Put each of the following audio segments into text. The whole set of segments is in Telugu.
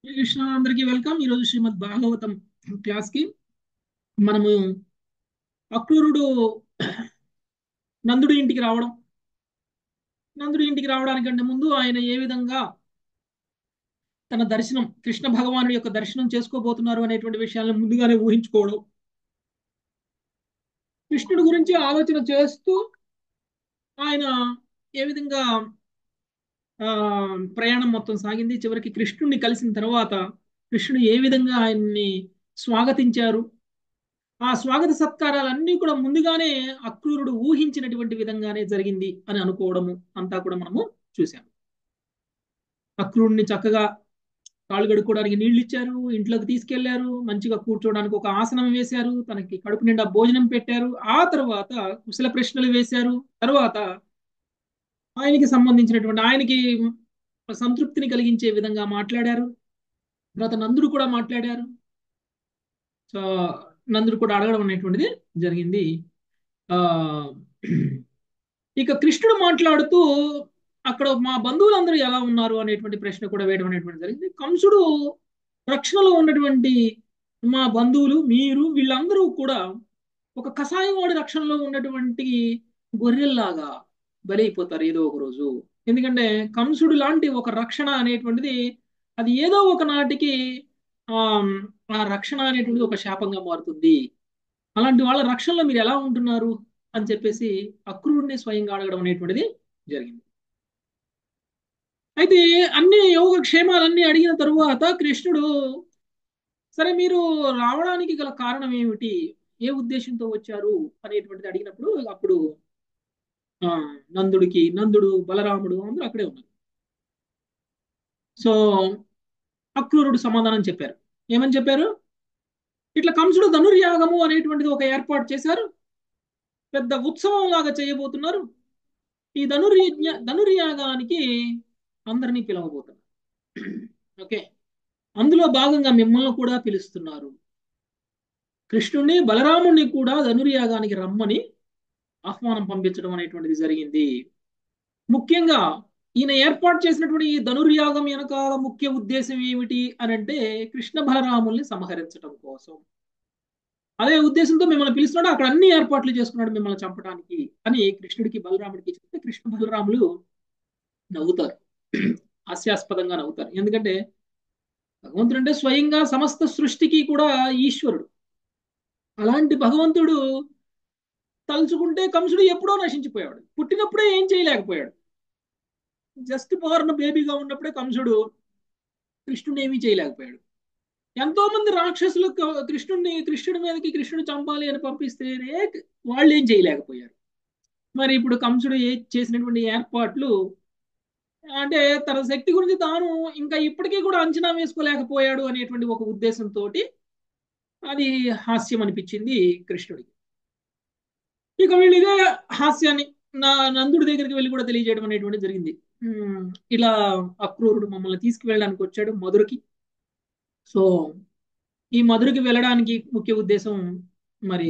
కృష్ణ అందరికీ వెల్కమ్ ఈరోజు శ్రీమద్ భాగవతం క్లాస్ కి మనము అక్రూరుడు నందుడి ఇంటికి రావడం నందుడి ఇంటికి రావడానికంటే ముందు ఆయన ఏ విధంగా తన దర్శనం కృష్ణ భగవానుడి యొక్క దర్శనం చేసుకోబోతున్నారు అనేటువంటి విషయాలను ముందుగానే ఊహించుకోవడం కృష్ణుడి గురించి ఆలోచన చేస్తూ ఆయన ఏ విధంగా ఆ ప్రయాణం మొత్తం సాగింది చివరికి కృష్ణుడిని కలిసిన తర్వాత కృష్ణుడు ఏ విధంగా ఆయన్ని స్వాగతించారు ఆ స్వాగత సత్కారాలన్నీ కూడా ముందుగానే అక్రూరుడు ఊహించినటువంటి విధంగానే జరిగింది అని అనుకోవడము అంతా కూడా మనము చూసాము అక్రూరుడిని చక్కగా కాళ్ళు కడుక్కోవడానికి నీళ్లు ఇచ్చారు ఇంట్లోకి తీసుకెళ్లారు మంచిగా కూర్చోవడానికి ఒక ఆసనం వేశారు తనకి కడుపు నిండా భోజనం పెట్టారు ఆ తర్వాత కుశల ప్రశ్నలు వేశారు తర్వాత ఆయనకి సంబంధించినటువంటి ఆయనకి సంతృప్తిని కలిగించే విధంగా మాట్లాడారు తర్వాత నందుడు కూడా మాట్లాడారు సో నందుడు కూడా అడగడం అనేటువంటిది జరిగింది ఆ ఇక కృష్ణుడు మాట్లాడుతూ అక్కడ మా బంధువులందరూ ఎలా ఉన్నారు అనేటువంటి ప్రశ్న కూడా వేయడం అనేటువంటి జరిగింది కంసుడు రక్షణలో ఉన్నటువంటి మా బంధువులు మీరు వీళ్ళందరూ కూడా ఒక కషాయం వాడి రక్షణలో ఉన్నటువంటి గొర్రెల్లాగా బలైపోతారు ఏదో ఒక రోజు ఎందుకంటే కంసుడు లాంటి ఒక రక్షణ అనేటువంటిది అది ఏదో ఒక నాటికి ఆ ఆ రక్షణ అనేటువంటిది ఒక శాపంగా మారుతుంది అలాంటి వాళ్ళ రక్షణలో మీరు ఎలా ఉంటున్నారు అని చెప్పేసి అక్రూరుడిని స్వయంగా అడగడం అనేటువంటిది జరిగింది అయితే అన్ని యోగ క్షేమాలన్నీ అడిగిన తరువాత కృష్ణుడు సరే మీరు రావడానికి గల కారణం ఏమిటి ఏ ఉద్దేశంతో వచ్చారు అనేటువంటిది అడిగినప్పుడు అప్పుడు ఆ నందుడికి నందుడు బలరాముడు అందరూ అక్కడే ఉన్నారు సో అక్రూరుడు సమాధానం చెప్పారు ఏమని చెప్పారు ఇట్లా కంసుడు ధనుర్యాగము అనేటువంటిది ఒక ఏర్పాటు చేశారు పెద్ద ఉత్సవం లాగా చేయబోతున్నారు ఈ ధనుర్యజ్ఞ ధనుర్యాగానికి అందరినీ పిలవబోతున్నారు ఓకే అందులో భాగంగా మిమ్మల్ని కూడా పిలుస్తున్నారు కృష్ణుణ్ణి బలరాముణ్ణి కూడా ధనుర్యాగానికి రమ్మని ఆహ్వానం పంపించడం అనేటువంటిది జరిగింది ముఖ్యంగా ఈయన ఏర్పాటు చేసినటువంటి ఈ ధనుర్యాగం వెనకాల ముఖ్య ఉద్దేశం ఏమిటి అని అంటే కృష్ణ బలరాముల్ని సంహరించడం కోసం అదే ఉద్దేశంతో మిమ్మల్ని పిలుస్తున్నాడు అక్కడ అన్ని ఏర్పాట్లు చేసుకున్నాడు మిమ్మల్ని చంపడానికి అని కృష్ణుడికి బలరాముడికి చెప్తే కృష్ణ బలరాములు నవ్వుతారు హాస్యాస్పదంగా నవ్వుతారు ఎందుకంటే భగవంతుడు అంటే స్వయంగా సమస్త సృష్టికి కూడా ఈశ్వరుడు అలాంటి భగవంతుడు తలుచుకుంటే కంసుడు ఎప్పుడో నశించిపోయాడు పుట్టినప్పుడే ఏం చేయలేకపోయాడు జస్ట్ బోర్న్ బేబీగా ఉన్నప్పుడే కంసుడు కృష్ణుని ఏమీ చేయలేకపోయాడు ఎంతో మంది రాక్షసులు కృష్ణుడిని కృష్ణుడి మీదకి కృష్ణుడు చంపాలి అని పంపిస్తేనే వాళ్ళు ఏం చేయలేకపోయారు మరి ఇప్పుడు కంసుడు ఏ చేసినటువంటి ఏర్పాట్లు అంటే తన శక్తి గురించి తాను ఇంకా ఇప్పటికీ కూడా అంచనా వేసుకోలేకపోయాడు అనేటువంటి ఒక ఉద్దేశంతో అది హాస్యం అనిపించింది కృష్ణుడికి ఇక వీళ్ళు ఇదే హాస్యాన్ని నా నందుడి దగ్గరికి వెళ్ళి కూడా తెలియజేయడం అనేటువంటి జరిగింది ఇలా అక్రూరుడు మమ్మల్ని తీసుకువెళ్ళడానికి వచ్చాడు మధురకి సో ఈ మధురకి వెళ్ళడానికి ముఖ్య ఉద్దేశం మరి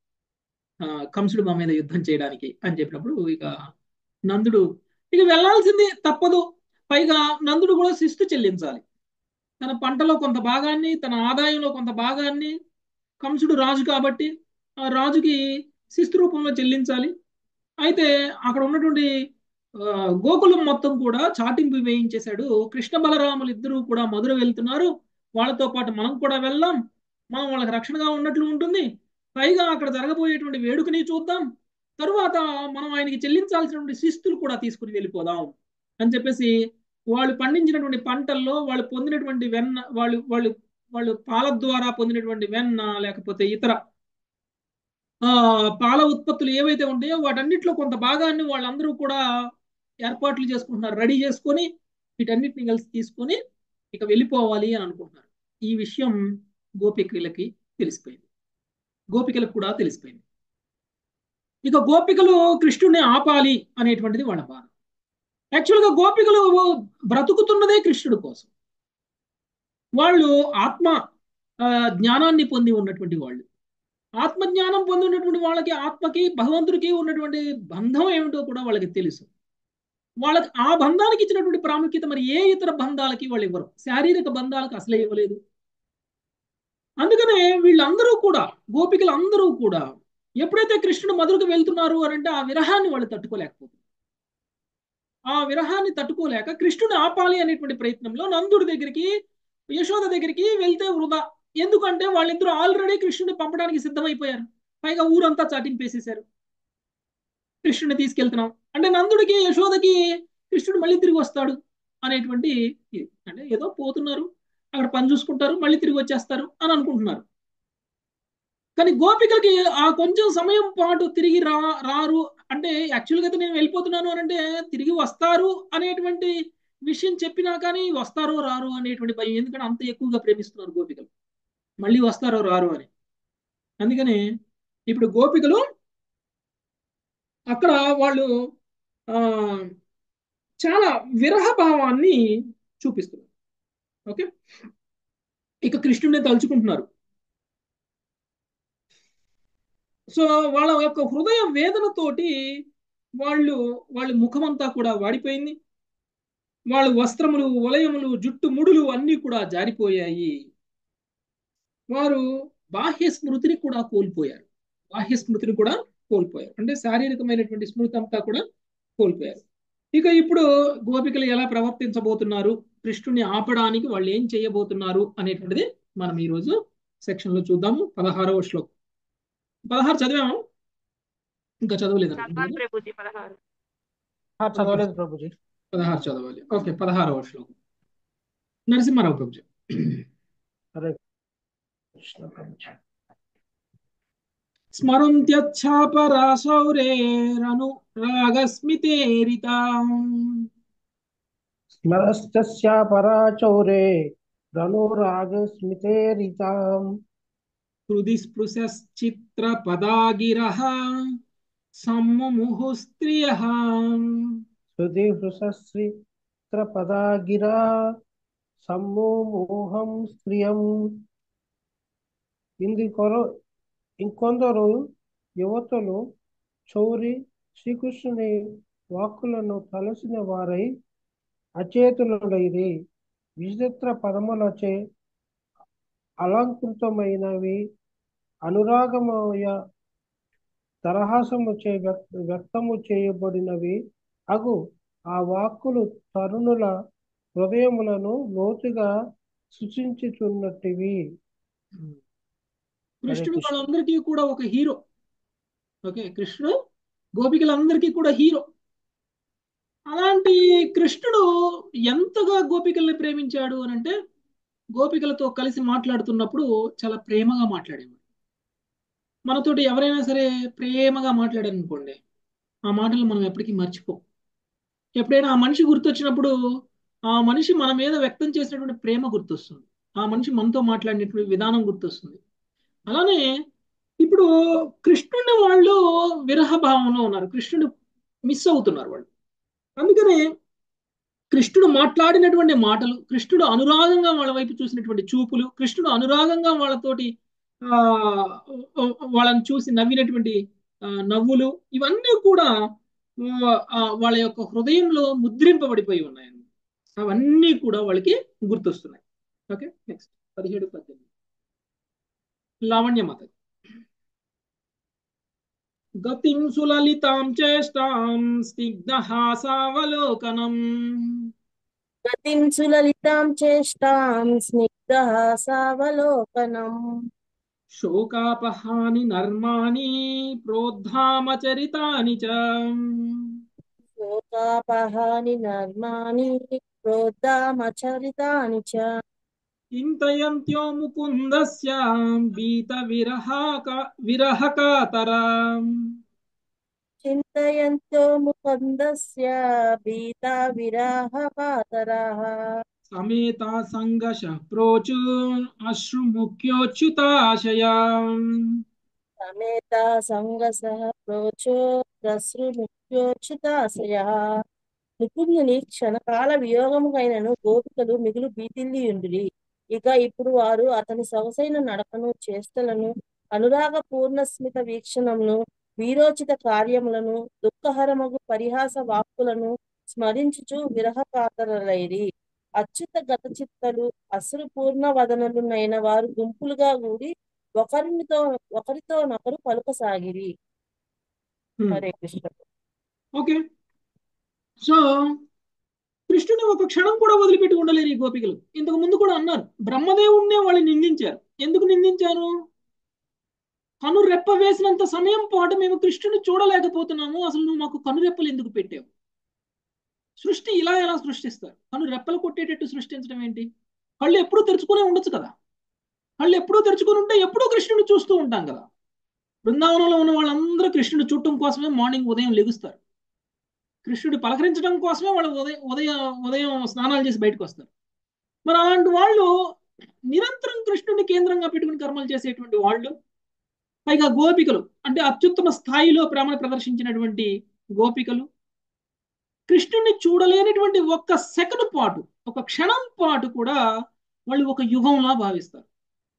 కంసుడు మా మీద యుద్ధం చేయడానికి అని చెప్పినప్పుడు ఇక నందుడు ఇక వెళ్లాల్సింది తప్పదు పైగా నందుడు కూడా శిస్తు చెల్లించాలి తన పంటలో కొంత భాగాన్ని తన ఆదాయంలో కొంత భాగాన్ని కంసుడు రాజు కాబట్టి ఆ రాజుకి శిస్తు రూపంలో చెల్లించాలి అయితే అక్కడ ఉన్నటువంటి గోకులం మొత్తం కూడా చాటింపు వేయించేశాడు కృష్ణ బలరాములు ఇద్దరు కూడా మధుర వెళ్తున్నారు వాళ్ళతో పాటు మనం కూడా వెళ్దాం మనం వాళ్ళకి రక్షణగా ఉన్నట్లు ఉంటుంది పైగా అక్కడ జరగబోయేటువంటి వేడుకని చూద్దాం తరువాత మనం ఆయనకి చెల్లించాల్సినటువంటి శిస్తులు కూడా తీసుకుని వెళ్ళిపోదాం అని చెప్పేసి వాళ్ళు పండించినటువంటి పంటల్లో వాళ్ళు పొందినటువంటి వెన్న వాళ్ళు వాళ్ళు వాళ్ళు పాల ద్వారా పొందినటువంటి వెన్న లేకపోతే ఇతర ఆ పాల ఉత్పత్తులు ఏవైతే ఉంటాయో వాటన్నిటిలో కొంత భాగాన్ని వాళ్ళందరూ కూడా ఏర్పాట్లు చేసుకుంటున్నారు రెడీ చేసుకొని వీటన్నిటిని కలిసి తీసుకొని ఇక వెళ్ళిపోవాలి అని అనుకుంటున్నారు ఈ విషయం గోపికలకి తెలిసిపోయింది గోపికలకు కూడా తెలిసిపోయింది ఇక గోపికలు కృష్ణుడిని ఆపాలి అనేటువంటిది వాళ్ళ బాధ యాక్చువల్గా గోపికలు బ్రతుకుతున్నదే కృష్ణుడి కోసం వాళ్ళు ఆత్మ జ్ఞానాన్ని పొంది ఉన్నటువంటి వాళ్ళు ఆత్మజ్ఞానం పొంది ఉన్నటువంటి వాళ్ళకి ఆత్మకి భగవంతుడికి ఉన్నటువంటి బంధం ఏమిటో కూడా వాళ్ళకి తెలుసు వాళ్ళకి ఆ బంధానికి ఇచ్చినటువంటి ప్రాముఖ్యత మరి ఏ ఇతర బంధాలకి వాళ్ళు ఇవ్వరు శారీరక బంధాలకు అసలే ఇవ్వలేదు అందుకనే వీళ్ళందరూ కూడా గోపికలు అందరూ కూడా ఎప్పుడైతే కృష్ణుడు మధురకు వెళ్తున్నారు అని అంటే ఆ విరహాన్ని వాళ్ళు తట్టుకోలేకపోతున్నారు ఆ విరహాన్ని తట్టుకోలేక కృష్ణుడు ఆపాలి అనేటువంటి ప్రయత్నంలో నందుడి దగ్గరికి యశోద దగ్గరికి వెళ్తే వృధా ఎందుకంటే వాళ్ళిద్దరూ ఆల్రెడీ కృష్ణుడిని పంపడానికి సిద్ధమైపోయారు పైగా ఊరంతా చాటింపేసేశారు కృష్ణుడిని తీసుకెళ్తున్నాం అంటే నందుడికి యశోదకి కృష్ణుడు మళ్ళీ తిరిగి వస్తాడు అనేటువంటి ఇది. అంటే ఏదో పోతున్నారు అక్కడ పని చూసుకుంటారు మళ్ళీ తిరిగి వచ్చేస్తారు అని అనుకుంటున్నారు కానీ గోపికలకి ఆ కొంచెం సమయం పాటు తిరిగి రా రారు అంటే యాక్చువల్గా అయితే నేను వెళ్ళిపోతున్నాను అని అంటే తిరిగి వస్తారు అనేటువంటి విషయం చెప్పినా కానీ వస్తారో రారు అనేటువంటి భయం ఎందుకంటే అంత ఎక్కువగా ప్రేమిస్తున్నారు గోపికలు మళ్ళీ వస్తారో రారు అని అందుకని ఇప్పుడు గోపికలు అక్కడ వాళ్ళు ఆ చాలా విరహ భావాన్ని చూపిస్తున్నారు ఓకే ఇక కృష్ణుడిని తలుచుకుంటున్నారు సో వాళ్ళ యొక్క హృదయ వేదనతోటి వాళ్ళు వాళ్ళ ముఖమంతా కూడా వాడిపోయింది వాళ్ళ వస్త్రములు వలయములు జుట్టు ముడులు అన్నీ కూడా జారిపోయాయి వారు బాహ్య స్మృతిని కూడా కోల్పోయారు బాహ్య స్మృతిని కూడా కోల్పోయారు అంటే శారీరకమైనటువంటి స్మృతి అంతా కూడా కోల్పోయారు ఇక ఇప్పుడు గోపికలు ఎలా ప్రవర్తించబోతున్నారు కృష్ణుని ఆపడానికి వాళ్ళు ఏం చేయబోతున్నారు అనేటువంటిది మనం ఈరోజు సెక్షన్ లో చూద్దాము పదహారవ శ్లోకం పదహారు చదివాము ఇంకా చదవలేదు చదవాలి ప్రభుజీ పదహారు ఆ, చదవలేదు ప్రభుజీ పదహారు చదవాలి ఓకే పదహారవ శ్లోకం నరసింహారావు ప్రభుజీ హరే కృష్ణ ప్రభుజీ స్మరంత్యచ్ఛాపరాశౌరేరను రాగస్మితేరితాం స్మరస్తస్య పరాచౌరే ధనురాగస్మితేరితాం హృది స్పృశశ్చిత్ర పదాగిరః సమ్ముముహుస్త్రియః హృది హృశ్రీత్రపదాగిరా సమ్మోహం స్త్రియం ఇందుకొర ఇంకొందరు యువతులు చౌరి శ్రీకృష్ణుని వాక్కులను తలసిన వారై అచేతులుడైరి విచిత్ర పదములచే అలంకృతమైనవి అనురాగమయ తరహాసము చే వ్యక్- వ్యక్తము చేయబడినవి అగు ఆ వాక్కులు తరుణుల హృదయములను లోతుగా సృష్టించుచున్నట్టివి కృష్ణుడు కృష్ణ. వాళ్ళందరికీ కూడా ఒక హీరో ఓకే కృష్ణుడు గోపికలందరికీ కూడా హీరో అలాంటి కృష్ణుడు ఎంతగా గోపికల్ని ప్రేమించాడు అని అంటే గోపికలతో కలిసి మాట్లాడుతున్నప్పుడు చాలా ప్రేమగా మాట్లాడేవాడు మనతోటి ఎవరైనా సరే ప్రేమగా మాట్లాడారు అనుకోండి ఆ మాటలు మనం ఎప్పటికీ మర్చిపోం ఎప్పుడైనా ఆ మనిషి గుర్తొచ్చినప్పుడు ఆ మనిషి మన మీద వ్యక్తం చేసినటువంటి ప్రేమ గుర్తొస్తుంది ఆ మనిషి మనతో మాట్లాడినటువంటి విధానం గుర్తొస్తుంది అలానే ఇప్పుడు కృష్ణుని వాళ్ళు విరహ భావంలో ఉన్నారు కృష్ణుడు మిస్ అవుతున్నారు వాళ్ళు అందుకనే కృష్ణుడు మాట్లాడినటువంటి మాటలు కృష్ణుడు అనురాగంగా వాళ్ళ వైపు చూసినటువంటి చూపులు కృష్ణుడు అనురాగంగా వాళ్ళతోటి ఆ వాళ్ళని చూసి నవ్వినటువంటి ఆ, నవ్వులు ఇవన్నీ కూడా ఆ, వాళ్ళ యొక్క హృదయంలో ముద్రింపబడిపోయి ఉన్నాయి అవన్నీ కూడా వాళ్ళకి గుర్తొస్తున్నాయి ఓకే నెక్స్ట్ పదిహేడు పద్దెనిమిది లావణ్యమాత గతిం సులలితాం చేష్టాం స్నిగ్ధహాసావలోకనం గతిం సులలితాం చేష్టాం స్నిగ్ధహాసావలోకనం శోకాపహాని నర్మాణి ప్రోద్ధామచరితాని చ శోకాపహాని నర్మాణి క్రోధామచరితాని చ చింతయంత్యో ముకుందస్య బీత విరహాక విరహకాతరాం చింతయంతో ముకుందస్య భీతా విరాహకాతరాः సమేత సంగశ ప్రోచు అశ్రుముఖ్యోచ్యుతాశయాం సమేత సంగసః ప్రోచో ప్రసృముఖ్యోచితాశయः ముకుందుని క్షణకాల వియోగముకైనను గోపికలు మిగులు భీతిల్లియుండిరి ఇక ఇప్పుడు వారు అతని సొగసైన నడకను చేష్టలను అనురాగ పూర్ణస్మిత వీక్షణమును వీరోచిత కార్యములను దుఃఖహరమగు పరిహాస వాక్కులను స్మరించుచు విరహ కాతరులైరి అచ్యుత గత చిత్తలు అసురు పూర్ణ వదనలునైన వారు గుంపులుగా కూడి ఒకరినితో ఒకరితోనొకరు పలుకసాగిరి Hmm. Hare Krishna okay so కృష్ణుని ఒక క్షణం కూడా వదిలిపెట్టి ఉండలేరు ఈ గోపికలు ఇంతకు ముందు కూడా అన్నారు బ్రహ్మదేవుణ్ణే వాళ్ళు నిందించారు ఎందుకు నిందించారు కనురెప్ప వేసినంత సమయం పాటు మేము కృష్ణుని చూడలేకపోతున్నాము అసలు నువ్వు మాకు కనురెప్పలు ఎందుకు పెట్టావు సృష్టి ఇలా ఎలా సృష్టిస్తారు కను రెప్పలు కొట్టేటట్టు సృష్టించడం ఏంటి కళ్ళు ఎప్పుడూ తెరుచుకునే ఉండొచ్చు కదా కళ్ళు ఎప్పుడూ తెరుచుకుని ఉంటే ఎప్పుడూ కృష్ణుని చూస్తూ ఉంటాం కదా బృందావనంలో ఉన్న వాళ్ళందరూ కృష్ణుని చూడటం కోసమే మార్నింగ్ ఉదయం లెగుస్తారు కృష్ణుడి పలకరించడం కోసమే వాళ్ళు ఉదయం ఉదయం ఉదయం స్నానాలు చేసి బయటకు వస్తారు మరి అలాంటి వాళ్ళు నిరంతరం కృష్ణుడిని కేంద్రంగా పెట్టుకుని కర్మలు చేసేటువంటి వాళ్ళు పైగా గోపికలు అంటే అత్యుత్తమ స్థాయిలో ప్రేమను ప్రదర్శించినటువంటి గోపికలు కృష్ణుడిని చూడలేనటువంటి ఒక్క సెకండ్ పాటు ఒక క్షణం పాటు కూడా వాళ్ళు ఒక యుగంలా భావిస్తారు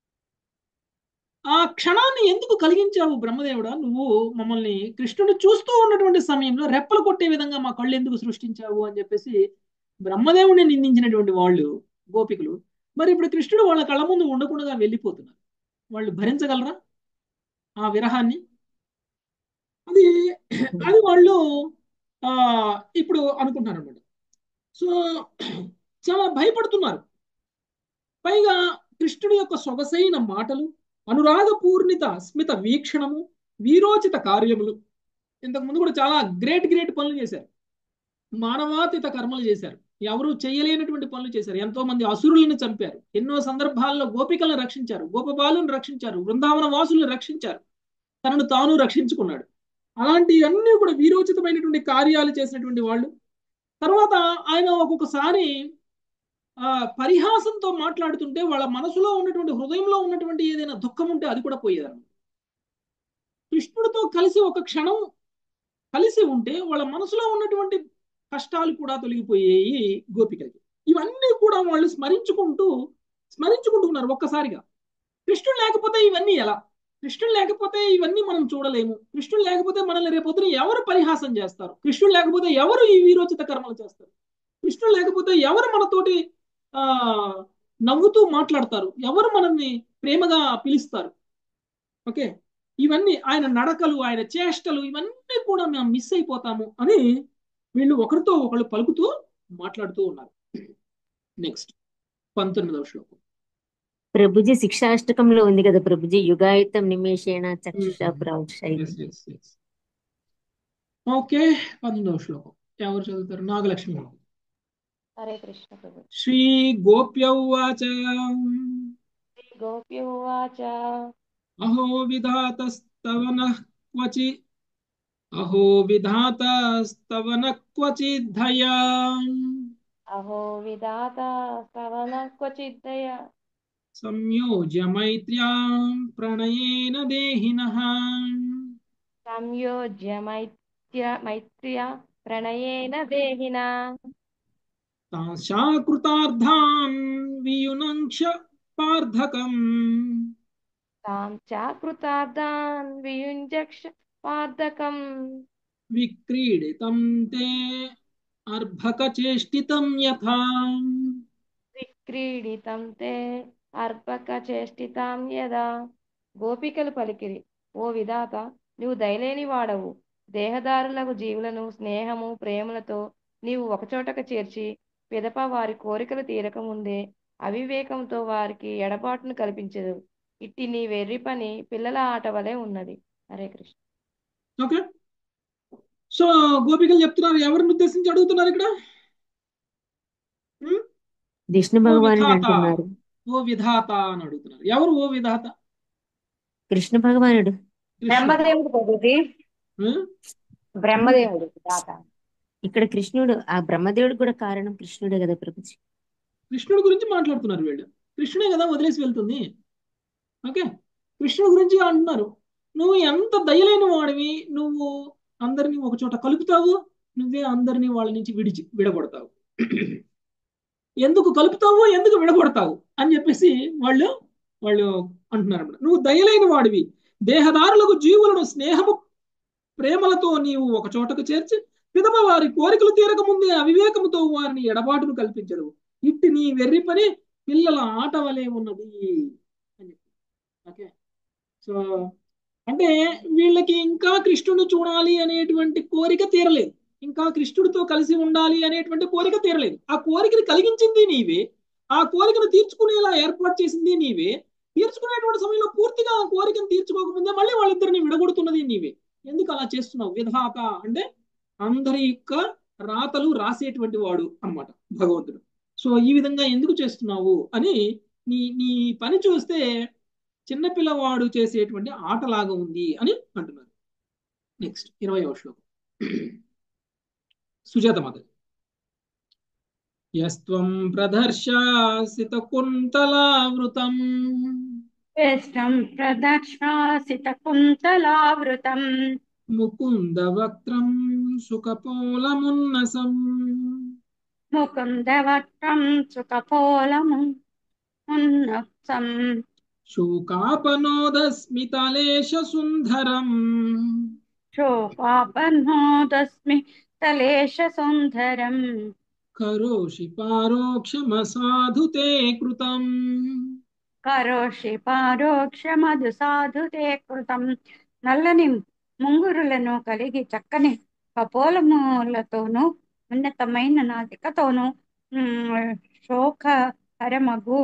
ఆ క్షణాన్ని ఎందుకు కలిగించావు బ్రహ్మదేవుడా నువ్వు మమ్మల్ని కృష్ణుని చూస్తూ ఉన్నటువంటి సమయంలో రెప్పలు కొట్టే విధంగా మా కళ్ళు ఎందుకు సృష్టించావు అని చెప్పేసి బ్రహ్మదేవుడిని నిందించినటువంటి వాళ్ళు గోపికులు మరి ఇప్పుడు కృష్ణుడు వాళ్ళ కళ్ళ ముందు ఉండకుండా వెళ్ళిపోతున్నారు వాళ్ళు భరించగలరా ఆ విరహాన్ని అది అది వాళ్ళు ఆ ఇప్పుడు అనుకుంటున్నారు అనమాట సో చాలా భయపడుతున్నారు పైగా కృష్ణుడి యొక్క సొగసైన మాటలు అనురాగపూర్ణిత స్మిత వీక్షణము వీరోచిత కార్యములు ఇంతకు ముందు కూడా చాలా గ్రేట్ గ్రేట్ పనులు చేశారు మానవాతీత కర్మలు చేశారు ఎవరు చేయలేనటువంటి పనులు చేశారు ఎంతో మంది అసురులను చంపారు ఎన్నో సందర్భాల్లో గోపికలను రక్షించారు గోపబాలుని రక్షించారు బృందావన వాసులను రక్షించారు తనను తాను రక్షించుకున్నాడు అలాంటివన్నీ కూడా వీరోచితమైనటువంటి కార్యాలు చేసినటువంటి వాళ్ళు తర్వాత ఆయన ఒక్కొక్కసారి ఆ పరిహాసంతో మాట్లాడుతుంటే వాళ్ళ మనసులో ఉన్నటువంటి హృదయంలో ఉన్నటువంటి ఏదైనా దుఃఖం ఉంటే అది కూడా పోయేదన్నమాట కృష్ణుడితో కలిసి ఒక క్షణం కలిసి ఉంటే వాళ్ళ మనసులో ఉన్నటువంటి కష్టాలు కూడా తొలగిపోయాయి గోపికలకి ఇవన్నీ కూడా వాళ్ళు స్మరించుకుంటూ స్మరించుకుంటున్నారు ఒక్కసారిగా కృష్ణుడు లేకపోతే ఇవన్నీ ఎలా కృష్ణుడు లేకపోతే ఇవన్నీ మనం చూడలేము కృష్ణుడు లేకపోతే మనల్ని రేపొద్దున ఎవరు పరిహాసం చేస్తారు కృష్ణుడు లేకపోతే ఎవరు ఈ వీరోచిత కర్మలు చేస్తారు కృష్ణుడు లేకపోతే ఎవరు మనతోటి ఆ నవ్వుతూ మాట్లాడతారు ఎవరు మనల్ని ప్రేమగా పిలుస్తారు ఓకే ఇవన్నీ ఆయన నడకలు ఆయన చేష్టలు ఇవన్నీ కూడా మేము మిస్ అయిపోతాము అని వీళ్ళు ఒకరితో ఒకళ్ళు పలుకుతూ మాట్లాడుతూ ఉన్నారు నెక్స్ట్ పంతొమ్మిదవ శ్లోకం ప్రభుజీ శిక్షాష్టకంలో ఉంది కదా ప్రభుజీ యుగాయుతం నిమేషేణ చక్షుష ప్రౌషై ఓకే పంతొమ్మిదవ శ్లోకం ఎవరు చదువుతారు నాగలక్ష్మి హరే కృష్ణ ప్రభు శ్రీ గోప్యౌవాచ శ్రీ గోప్య ఉవాచ అహో విధాతస్తవన క్వచి అహో విధాతస్తవన క్వచిద్ధయా అహో విధాత శ్రవణ క్వచిద్దయ సంయోజ్య మైత్ర్యాం ప్రణయేన దేహినః సంయోజ్య మైత్య మైత్ర్య ప్రణయేన దేహిన తాశాకృతార్థాన్ వియునంక్ష పార్థకం తాం చాకృతార్థాన్ వియుంజక్ష పార్థకం విక్రీడితం తే అర్భకచేష్టితం యథా విక్రీడితం తే అర్పక చేష్టితాం యదా గోపికలు పలికిరి ఓ విధాత నువ్వు దయలేని వాడవు దేహదారులకు జీవులను స్నేహము ప్రేమలతో నీవు ఒకచోటకు చేర్చి పిదప వారి కోరికలు తీరకముందే అవివేకంతో వారికి ఎడబాటును కల్పించదు ఇట్టి నీ వెర్రి పని పిల్లల ఆట వలె ఉన్నది హరే కృష్ణ ఓకే సో గోపికలు చెప్తున్నారు ఎవరిని ఉద్దేశించి అడుగుతున్నారు ఇక్కడ ఉం? విష్ణు ఓ భగవాను విధాత అంటున్నారు ఓ విధాత అని అడుగుతున్నారు ఎవరు ఓ విధాత కృష్ణ భగవానుడు కృష్ణుడు బ్రహ్మదేవుడు ప్రభుజీ ఉం? బ్రహ్మదేవుడు దాత ఇక్కడ కృష్ణుడు ఆ బ్రహ్మదేవుడు కూడా కారణం కృష్ణుడే కదా ప్రభుజీ కృష్ణుడి గురించి మాట్లాడుతున్నారు వీళ్ళు కృష్ణుడే కదా వదిలేసి వెళ్తుంది ఓకే కృష్ణుడి గురించి అంటున్నారు నువ్వు ఎంత దయలేని వాడివి నువ్వు అందరినీ ఒక చోట కలుపుతావు నువ్వే అందరినీ వాళ్ళ నుంచి విడిచి విడగొడతావు ఎందుకు కలుపుతావు ఎందుకు విడగొడతావు అని చెప్పేసి వాళ్ళు వాళ్ళు అంటున్నారు అన్నమాట నువ్వు దయలేని వాడివి దేహదారులకు జీవులను స్నేహము ప్రేమలతో నీవు ఒక చోటకు చేర్చి పిదప వారి కోరికలు తీరక ముందే అవివేకముతో వారిని ఎడబాటును కల్పించడు ఇట్టి నీ వెర్రి పని పిల్లల ఆట వలె ఉన్నది అని చెప్పి ఓకే సో అంటే వీళ్ళకి ఇంకా కృష్ణుడు చూడాలి అనేటువంటి కోరిక తీరలేదు ఇంకా కృష్ణుడితో కలిసి ఉండాలి అనేటువంటి కోరిక తీరలేదు ఆ కోరికను కలిగించింది నీవే ఆ కోరికను తీర్చుకునేలా ఏర్పాటు చేసింది నీవే తీర్చుకునేటువంటి సమయంలో పూర్తిగా ఆ కోరికను తీర్చుకోకముందే మళ్ళీ వాళ్ళిద్దరిని విడగొడుతున్నది నీవే ఎందుకు అలా చేస్తున్నావు విధాత అంటే అందరి యొక్క రాతలు రాసేటువంటి వాడు అన్నమాట భగవంతుడు సో ఈ విధంగా ఎందుకు చేస్తున్నావు అని నీ నీ పని చూస్తే చిన్నపిల్లవాడు చేసేటువంటి ఆటలాగా ఉంది అని అంటున్నారు నెక్స్ట్ ఇరవై శ్లోకం సుజాత మాత యస్త్వం ప్రదర్శాసిత కుంతలావృతం శ్రేష్టం ప్రదర్శాసిత కుంతలావృతం ముకుంద వక్త్రం సుఖపోలమున్నసం ముకుందవక్త్రం సుఖపోలము ఉన్నసం శోకాపనోదస్మితలేశ సుందరం శోకాపన్నోదస్మి తలేశ సుందరం కరోషి పారోక్షమసాధు తే కృతం కరోషి పారోక్షమధు సాధు తే కృతం నల్లని ముంగురులను కలిగి చక్కని కపోలములతోనూ ఉన్నతమైన నాసికతోనూ ఉమ్, శోకహరమగు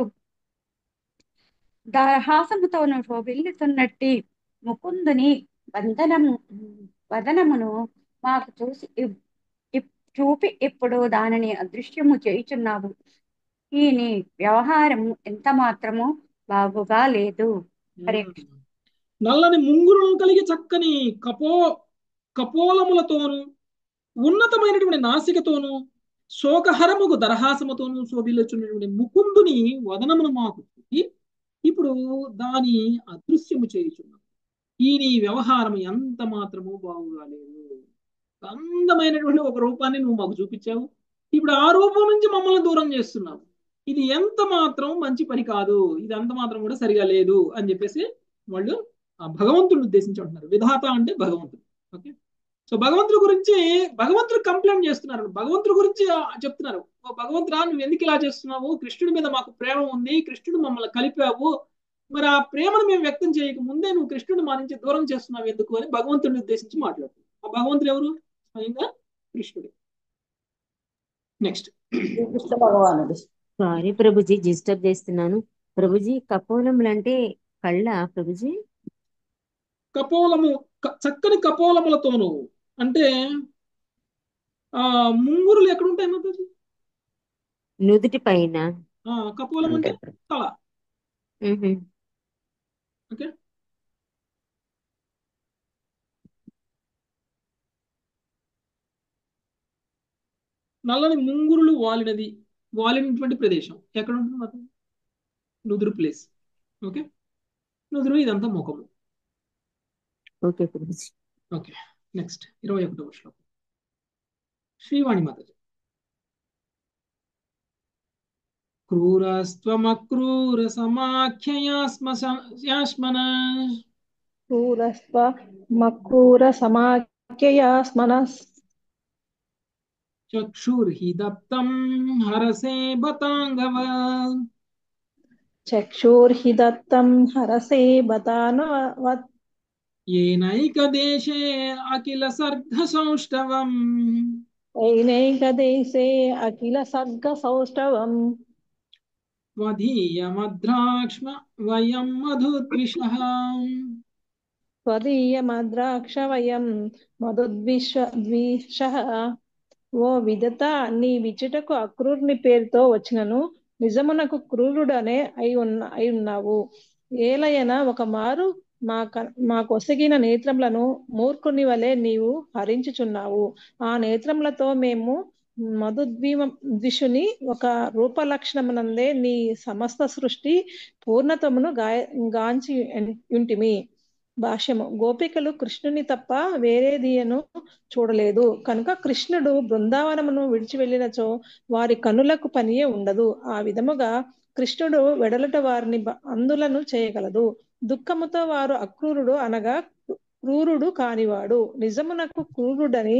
దరహాసముతోనూ శోభిల్లుతున్నట్టి ముకుందుని బంధనము వదనమును మాకు చూసి ఇప్- ఇప్- చూపి ఇప్పుడు దానిని అదృశ్యము చేయుచున్నావు ఈ నీ వ్యవహారము ఎంత మాత్రము బాగుగా లేదు హరే కృష్ణ. నల్లని ముంగురులను కలిగి చక్కని కపో కపోలములతోను ఉన్నతమైనటువంటి నాసికతోను శోకహరముకు దరహాసముతోను శోభిల్లుచున్నటువంటి ముకుందుని వదనమును మాకు చూపి ఇప్పుడు దాని అదృశ్యము చేయుచున్నాం ఈ నీ వ్యవహారం ఎంత మాత్రము బాగుగా లేదు అందమైనటువంటి ఒక రూపాన్ని నువ్వు మాకు చూపించావు ఇప్పుడు ఆ రూపం నుంచి మమ్మల్ని దూరం చేస్తున్నావు ఇది ఎంత మాత్రం మంచి పని కాదు ఇది అంత మాత్రం కూడా సరిగా లేదు అని చెప్పేసి వాళ్ళు ఆ భగవంతుడిని ఉద్దేశించి అంటున్నారు విధాత అంటే భగవంతుడు ఓకే సో భగవంతుడి గురించి భగవంతుడు కంప్లైంట్ చేస్తున్నారు భగవంతుడి గురించి ఆ, చెప్తున్నారు ఓ భగవంతుడా నువ్వు ఎందుకు ఇలా చేస్తున్నావు కృష్ణుడి మీద మాకు ప్రేమ ఉంది కృష్ణుడు మమ్మల్ని కలిపావు మరి ఆ ప్రేమను మేము వ్యక్తం చేయక ముందే నువ్వు కృష్ణుడు మా నుంచి దూరం చేస్తున్నావు ఎందుకు అని భగవంతుడిని ఉద్దేశించి మాట్లాడుతున్నావు ఆ భగవంతుడు ఎవరు స్వయంగా కృష్ణుడు నెక్స్ట్ శ్రీకృష్ణ భగవానుడు సారీ ప్రభుజీ డిస్టర్బ్ చేస్తున్నాను ప్రభుజీ కపోలములు అంటే కళ్ళ ప్రభుజీ కపోలము క- చక్కని కపోలములతోను అంటే ఆ ముంగురులు ఎక్కడ ఉంటాయి మాతాజీ నుదుటి పైన ఆ కపోలం అంటే తల మ్హూ. ఓకే నల్లని ముంగురులు వాలినది వాలినటువంటి ప్రదేశం ఎక్కడ ఉంటుంది మాతాజీ నుదురు ప్లేస్ ఓకే నుదురు ఇదంతా ముఖము ఓకే ప్రభుజీ ఓకే నెక్స్ట్ ఇరవై ఒకటవ శ్లోకం శ్రీవాణి మాతాజీ క్రూరస్త్వమక్రూర సమాఖ్యయాస్మన క్రూరస్వ మక్రూర సమాఖ్యయా స్మనస్ చక్షుర్హి దప్తం హరసే బతాంగవ చక్షుర్హి దత్తం హరసే బతానవత్ ఏనైక దేశే అఖిల సర్గ సౌష్ఠవం ఐనైక దేశే అఖిల సర్గ సౌష్ఠవం వధీయమద్రాక్ష్మ వయం మధుద్విషః స్వదీయమద్రాక్ష వయం మధుద్విష ద్విష ఓ విదత నీ విచుటకు అక్రూరుని పేరుతో వచ్చినను నిజమునకు క్రూరుడనే అయి ఉన్న అయి ఉన్నావు ఏలయన ఒక మారు మా క- మా కొసగిన నేత్రములను మూర్ఖుని వలె నీవు హరించుచున్నావు ఆ నేత్రములతో మేము మధుద్వీమ ద్విషుని ఒక రూపలక్షణమునందే నీ సమస్త సృష్టి పూర్ణతమును గాయ గాంచి ఉంటిమి భాష్యము గోపికలు కృష్ణుని తప్ప వేరేదియను చూడలేదు కనుక కృష్ణుడు బృందావనమును విడిచి వెళ్ళినచో వారి కనులకు పనియే ఉండదు ఆ విధముగా కృష్ణుడు వెడలట వారిని బ- అందులను చేయగలదు దుఃఖముతో వారు అక్రూరుడు అనగా క్రూరుడు కానివాడు నిజమునకు క్రూరుడని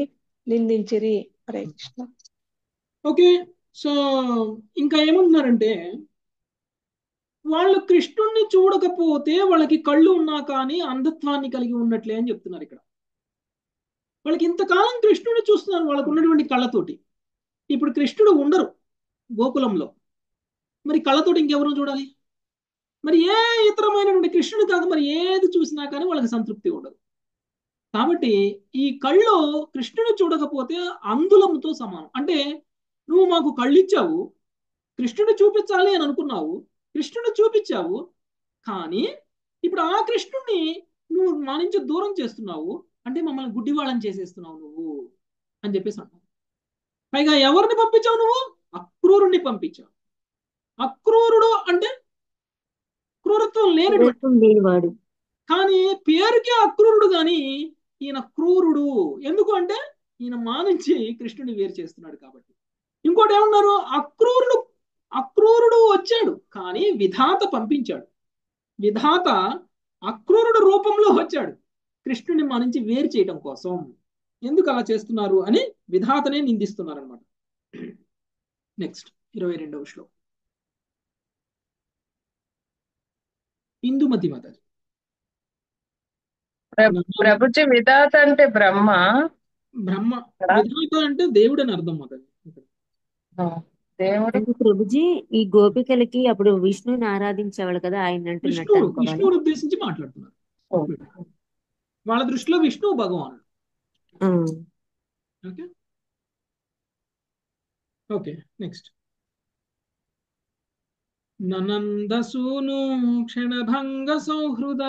నిందించిరి హరే కృష్ణ ఓకే సో ఇంకా ఏమంటున్నారంటే వాళ్ళు కృష్ణుణ్ణి చూడకపోతే వాళ్ళకి కళ్ళు ఉన్నా కానీ అంధత్వాన్ని కలిగి ఉన్నట్లే అని చెప్తున్నారు ఇక్కడ వాళ్ళకి ఇంతకాలం కృష్ణుడిని చూస్తున్నారు వాళ్ళకు ఉన్నటువంటి కళ్ళతోటి ఇప్పుడు కృష్ణుడు ఉండరు గోకులంలో మరి కళ్ళతోటి ఇంకెవరు చూడాలి మరి ఏ ఇతరమైనటువంటి కృష్ణుడు కాక మరి ఏది చూసినా కానీ వాళ్ళకి సంతృప్తి ఉండదు కాబట్టి ఈ కళ్ళు కృష్ణుని చూడకపోతే అందులముతో సమానం అంటే నువ్వు మాకు కళ్ళు ఇచ్చావు కృష్ణుని చూపించాలి అని అనుకున్నావు కృష్ణుని చూపించావు కానీ ఇప్పుడు ఆ కృష్ణుణ్ణి నువ్వు మా నుంచి దూరం చేస్తున్నావు అంటే మమ్మల్ని గుడ్డివాళ్ళని చేసేస్తున్నావు నువ్వు అని చెప్పేసి అంటావు పైగా ఎవరిని పంపించావు నువ్వు అక్రూరుణ్ణి పంపించావు అక్రూరుడు అంటే క్రూరత్వం లేనటువంటి క్రూరత్వం లేనివాడు కానీ పేరుకే అక్రూరుడు కానీ ఈయన క్రూరుడు ఎందుకు అంటే ఈయన మా నుంచి కృష్ణుని వేరు చేస్తున్నాడు కాబట్టి ఇంకోటి ఏమన్నారు అక్రూరుడు అక్రూరుడు వచ్చాడు కానీ విధాత పంపించాడు విధాత అక్రూరుడు రూపంలో వచ్చాడు కృష్ణుని మా నుంచి వేరు చేయడం కోసం ఎందుకు అలా చేస్తున్నారు అని విధాతనే నిందిస్తున్నారు అనమాట నెక్స్ట్ ఇరవై రెండవ శ్లోకం ఇందుమతి మాతాజీ ప్రభుజీ విధాత అంటే బ్రహ్మ బ్రహ్మ విధాత అంటే దేవుడు అని అర్థం మాతాజీ దేవుడు అంటే ప్రభుజీ ఈ గోపికలకి అప్పుడు విష్ణుని ఆరాధించేవాళ్ళు కదా ఆయన అంటున్నట్టు విష్ణువుడు అనుకోవాలి విష్ణువుని ఉద్దేశించి మాట్లాడుతున్నారు వాళ్ళ దృష్టిలో విష్ణువు భగవానుడు ఆ, ఓకే ఓకే నెక్స్ట్ ననందసూను క్షణభంగ సౌహృద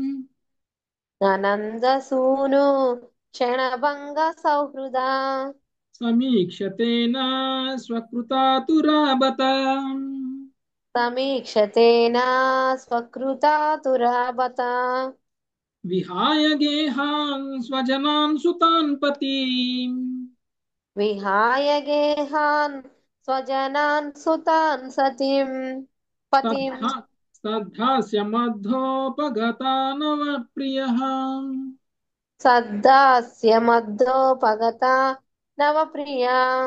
ననందసూను క్షణభంగ సౌహృద సమీక్షతేన స్వకృతాతురాబత సమీక్షతేన స్వకృతాతురాబత విహాయ గేహాన్ స్వజనాన్ సుతాన్ పతి విహాయ గేహాన్ స్వజనాన్ సుతాన్ సతిం పతిం స్తబ్ధాస్య మధ్యోపగతా నవ ప్రియ సద్దాస్య మద్దోపగత నవప్రియ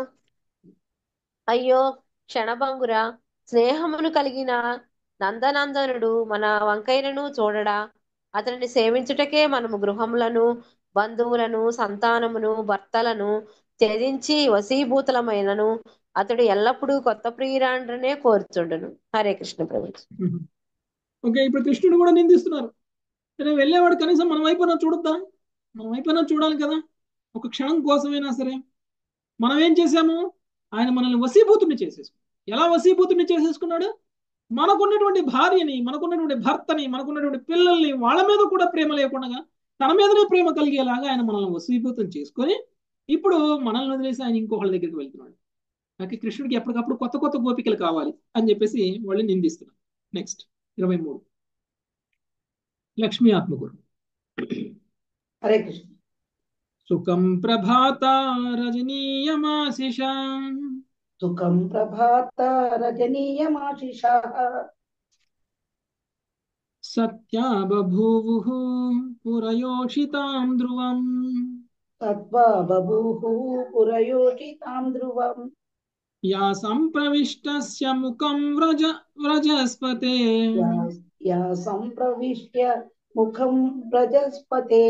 అయ్యో క్షణభంగుర స్నేహమును కలిగిన నందనందనుడు మన వంకైనను చూడడా అతనిని సేవించుటకే మనము గృహములను బంధువులను సంతానమును భర్తలను త్యజించి వశీభూతులమైనను అతడు ఎల్లప్పుడూ కొత్త ప్రియురాండ్రనే కోరుచుండును హరే కృష్ణ ప్రభు ఓకే ఇప్పుడు కృష్ణుడు కూడా నిందిస్తున్నారు సరే వెళ్ళేవాడు కనీసం మన వైపున చూడొద్దా మన వైపున చూడాలి కదా ఒక క్షణం కోసమైనా సరే మనం ఏం చేశాము ఆయన మనల్ని వశీభూతుని చేసేసుకున్నాడు ఎలా వశీభూతుని చేసేసుకున్నాడు మనకున్నటువంటి భార్యని మనకున్నటువంటి భర్తని మనకున్నటువంటి పిల్లల్ని వాళ్ళ మీద కూడా ప్రేమ లేకుండా తన మీదనే ప్రేమ కలిగేలాగా ఆయన మనల్ని వశీభూతం చేసుకొని ఇప్పుడు మనల్ని వదిలేసి ఆయన ఇంకొకళ్ళ దగ్గరికి వెళ్తున్నాడు నాకు కృష్ణుడికి ఎప్పటికప్పుడు కొత్త కొత్త గోపికలు కావాలి అని చెప్పేసి వాళ్ళు నిందిస్తున్నారు నెక్స్ట్ ఇరవై మూడు లక్ష్మీ ఆత్మగురు హరే కృష్ణ సుఖం ప్రభాత రజనీయమాశిష సుఖం ప్రభాత రజనీయమాశిష సత్యా బభూవుః పురయోషితాం ధ్రువం సత్వా బభూః పురయోషితాం ధ్రువం యా సంప్రవిష్టస్య ముఖం వ్రజ వ్రజస్పతే యా- యా సంప్రవిశ్య ముఖం ప్రజస్పతే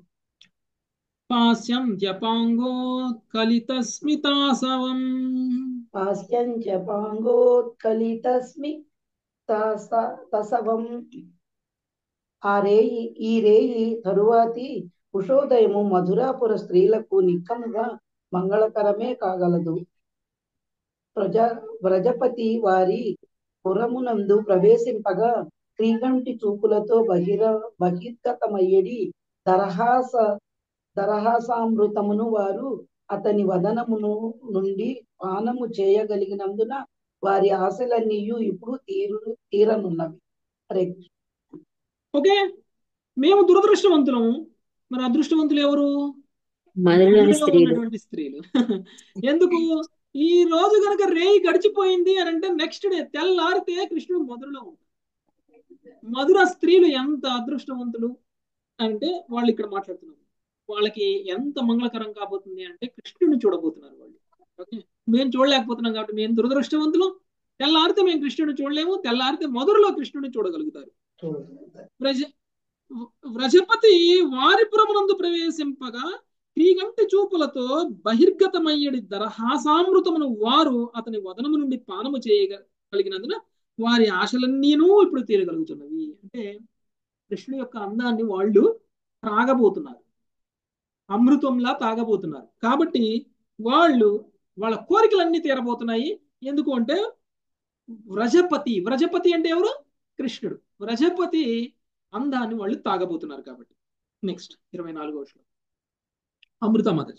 పాస్యంత్యపాంగోత్కలితస్మితాసవం పాస్యంచ పాంగోత్కలితస్మి తస- తసవం ఆ రేయి ఈ రేయి తరువాతి ఉషోదయము మధురాపుర స్త్రీలకు నిక్కముగా మంగళకరమే కాగలదు ప్రజ వ్రజపతి వారి పురమునందు ప్రవేశింపగా క్రీగంటి చూపులతో బహిర బహిర్గతమయ్యడి దరహాస దరహాసామృతమును వారు అతని వదనమును నుండి పానము చేయగలిగినందున వారి ఆశలన్నీయు ఇప్పుడు తీరు తీరనున్నవి హరే కృష్ణ. ఓకే మేము దురదృష్టవంతులము మరి అదృష్టవంతులు ఎవరు మధురలోని మధురలో స్త్రీలు ఉన్నటువంటి స్త్రీలు ఎందుకు ఈ రోజు గనక రేయి గడిచిపోయింది అని అంటే నెక్స్ట్ డే తెల్లారితే కృష్ణుడు మధురలో ఉంటాడు మధుర స్త్రీలు ఎంత అదృష్టవంతులు అంటే వాళ్ళు ఇక్కడ మాట్లాడుతున్నారు వాళ్ళకి ఎంత మంగళకరం కాబోతుంది అంటే కృష్ణుని చూడబోతున్నారు వాళ్ళు ఓకే మేము చూడలేకపోతున్నాం కాబట్టి మేము దురదృష్టవంతులు తెల్లారితే మేము కృష్ణుని చూడలేము తెల్లారితే మధురలో కృష్ణుని చూడగలుగుతారు వ్రజ వ్రజపతి వారిపురమునందు ప్రవేశింపగా క్రీగంటి చూపులతో బహిర్గతమయ్యడి దరహాసామృతమును వారు అతని వదనము నుండి పానము చేయగలిగినందున వారి ఆశలన్నీనూ ఇప్పుడు తీరగలుగుతున్నవి అంటే కృష్ణుని యొక్క అందాన్ని వాళ్ళు తాగబోతున్నారు అమృతంలా తాగబోతున్నారు కాబట్టి వాళ్ళు వాళ్ళ కోరికలన్నీ తీరబోతున్నాయి ఎందుకు అంటే వ్రజపతి వ్రజపతి అంటే ఎవరు కృష్ణుడు వ్రజపతి అందాన్ని వాళ్ళు తాగబోతున్నారు కాబట్టి నెక్స్ట్ ఇరవై నాలుగో శ్లోకం అమృతమద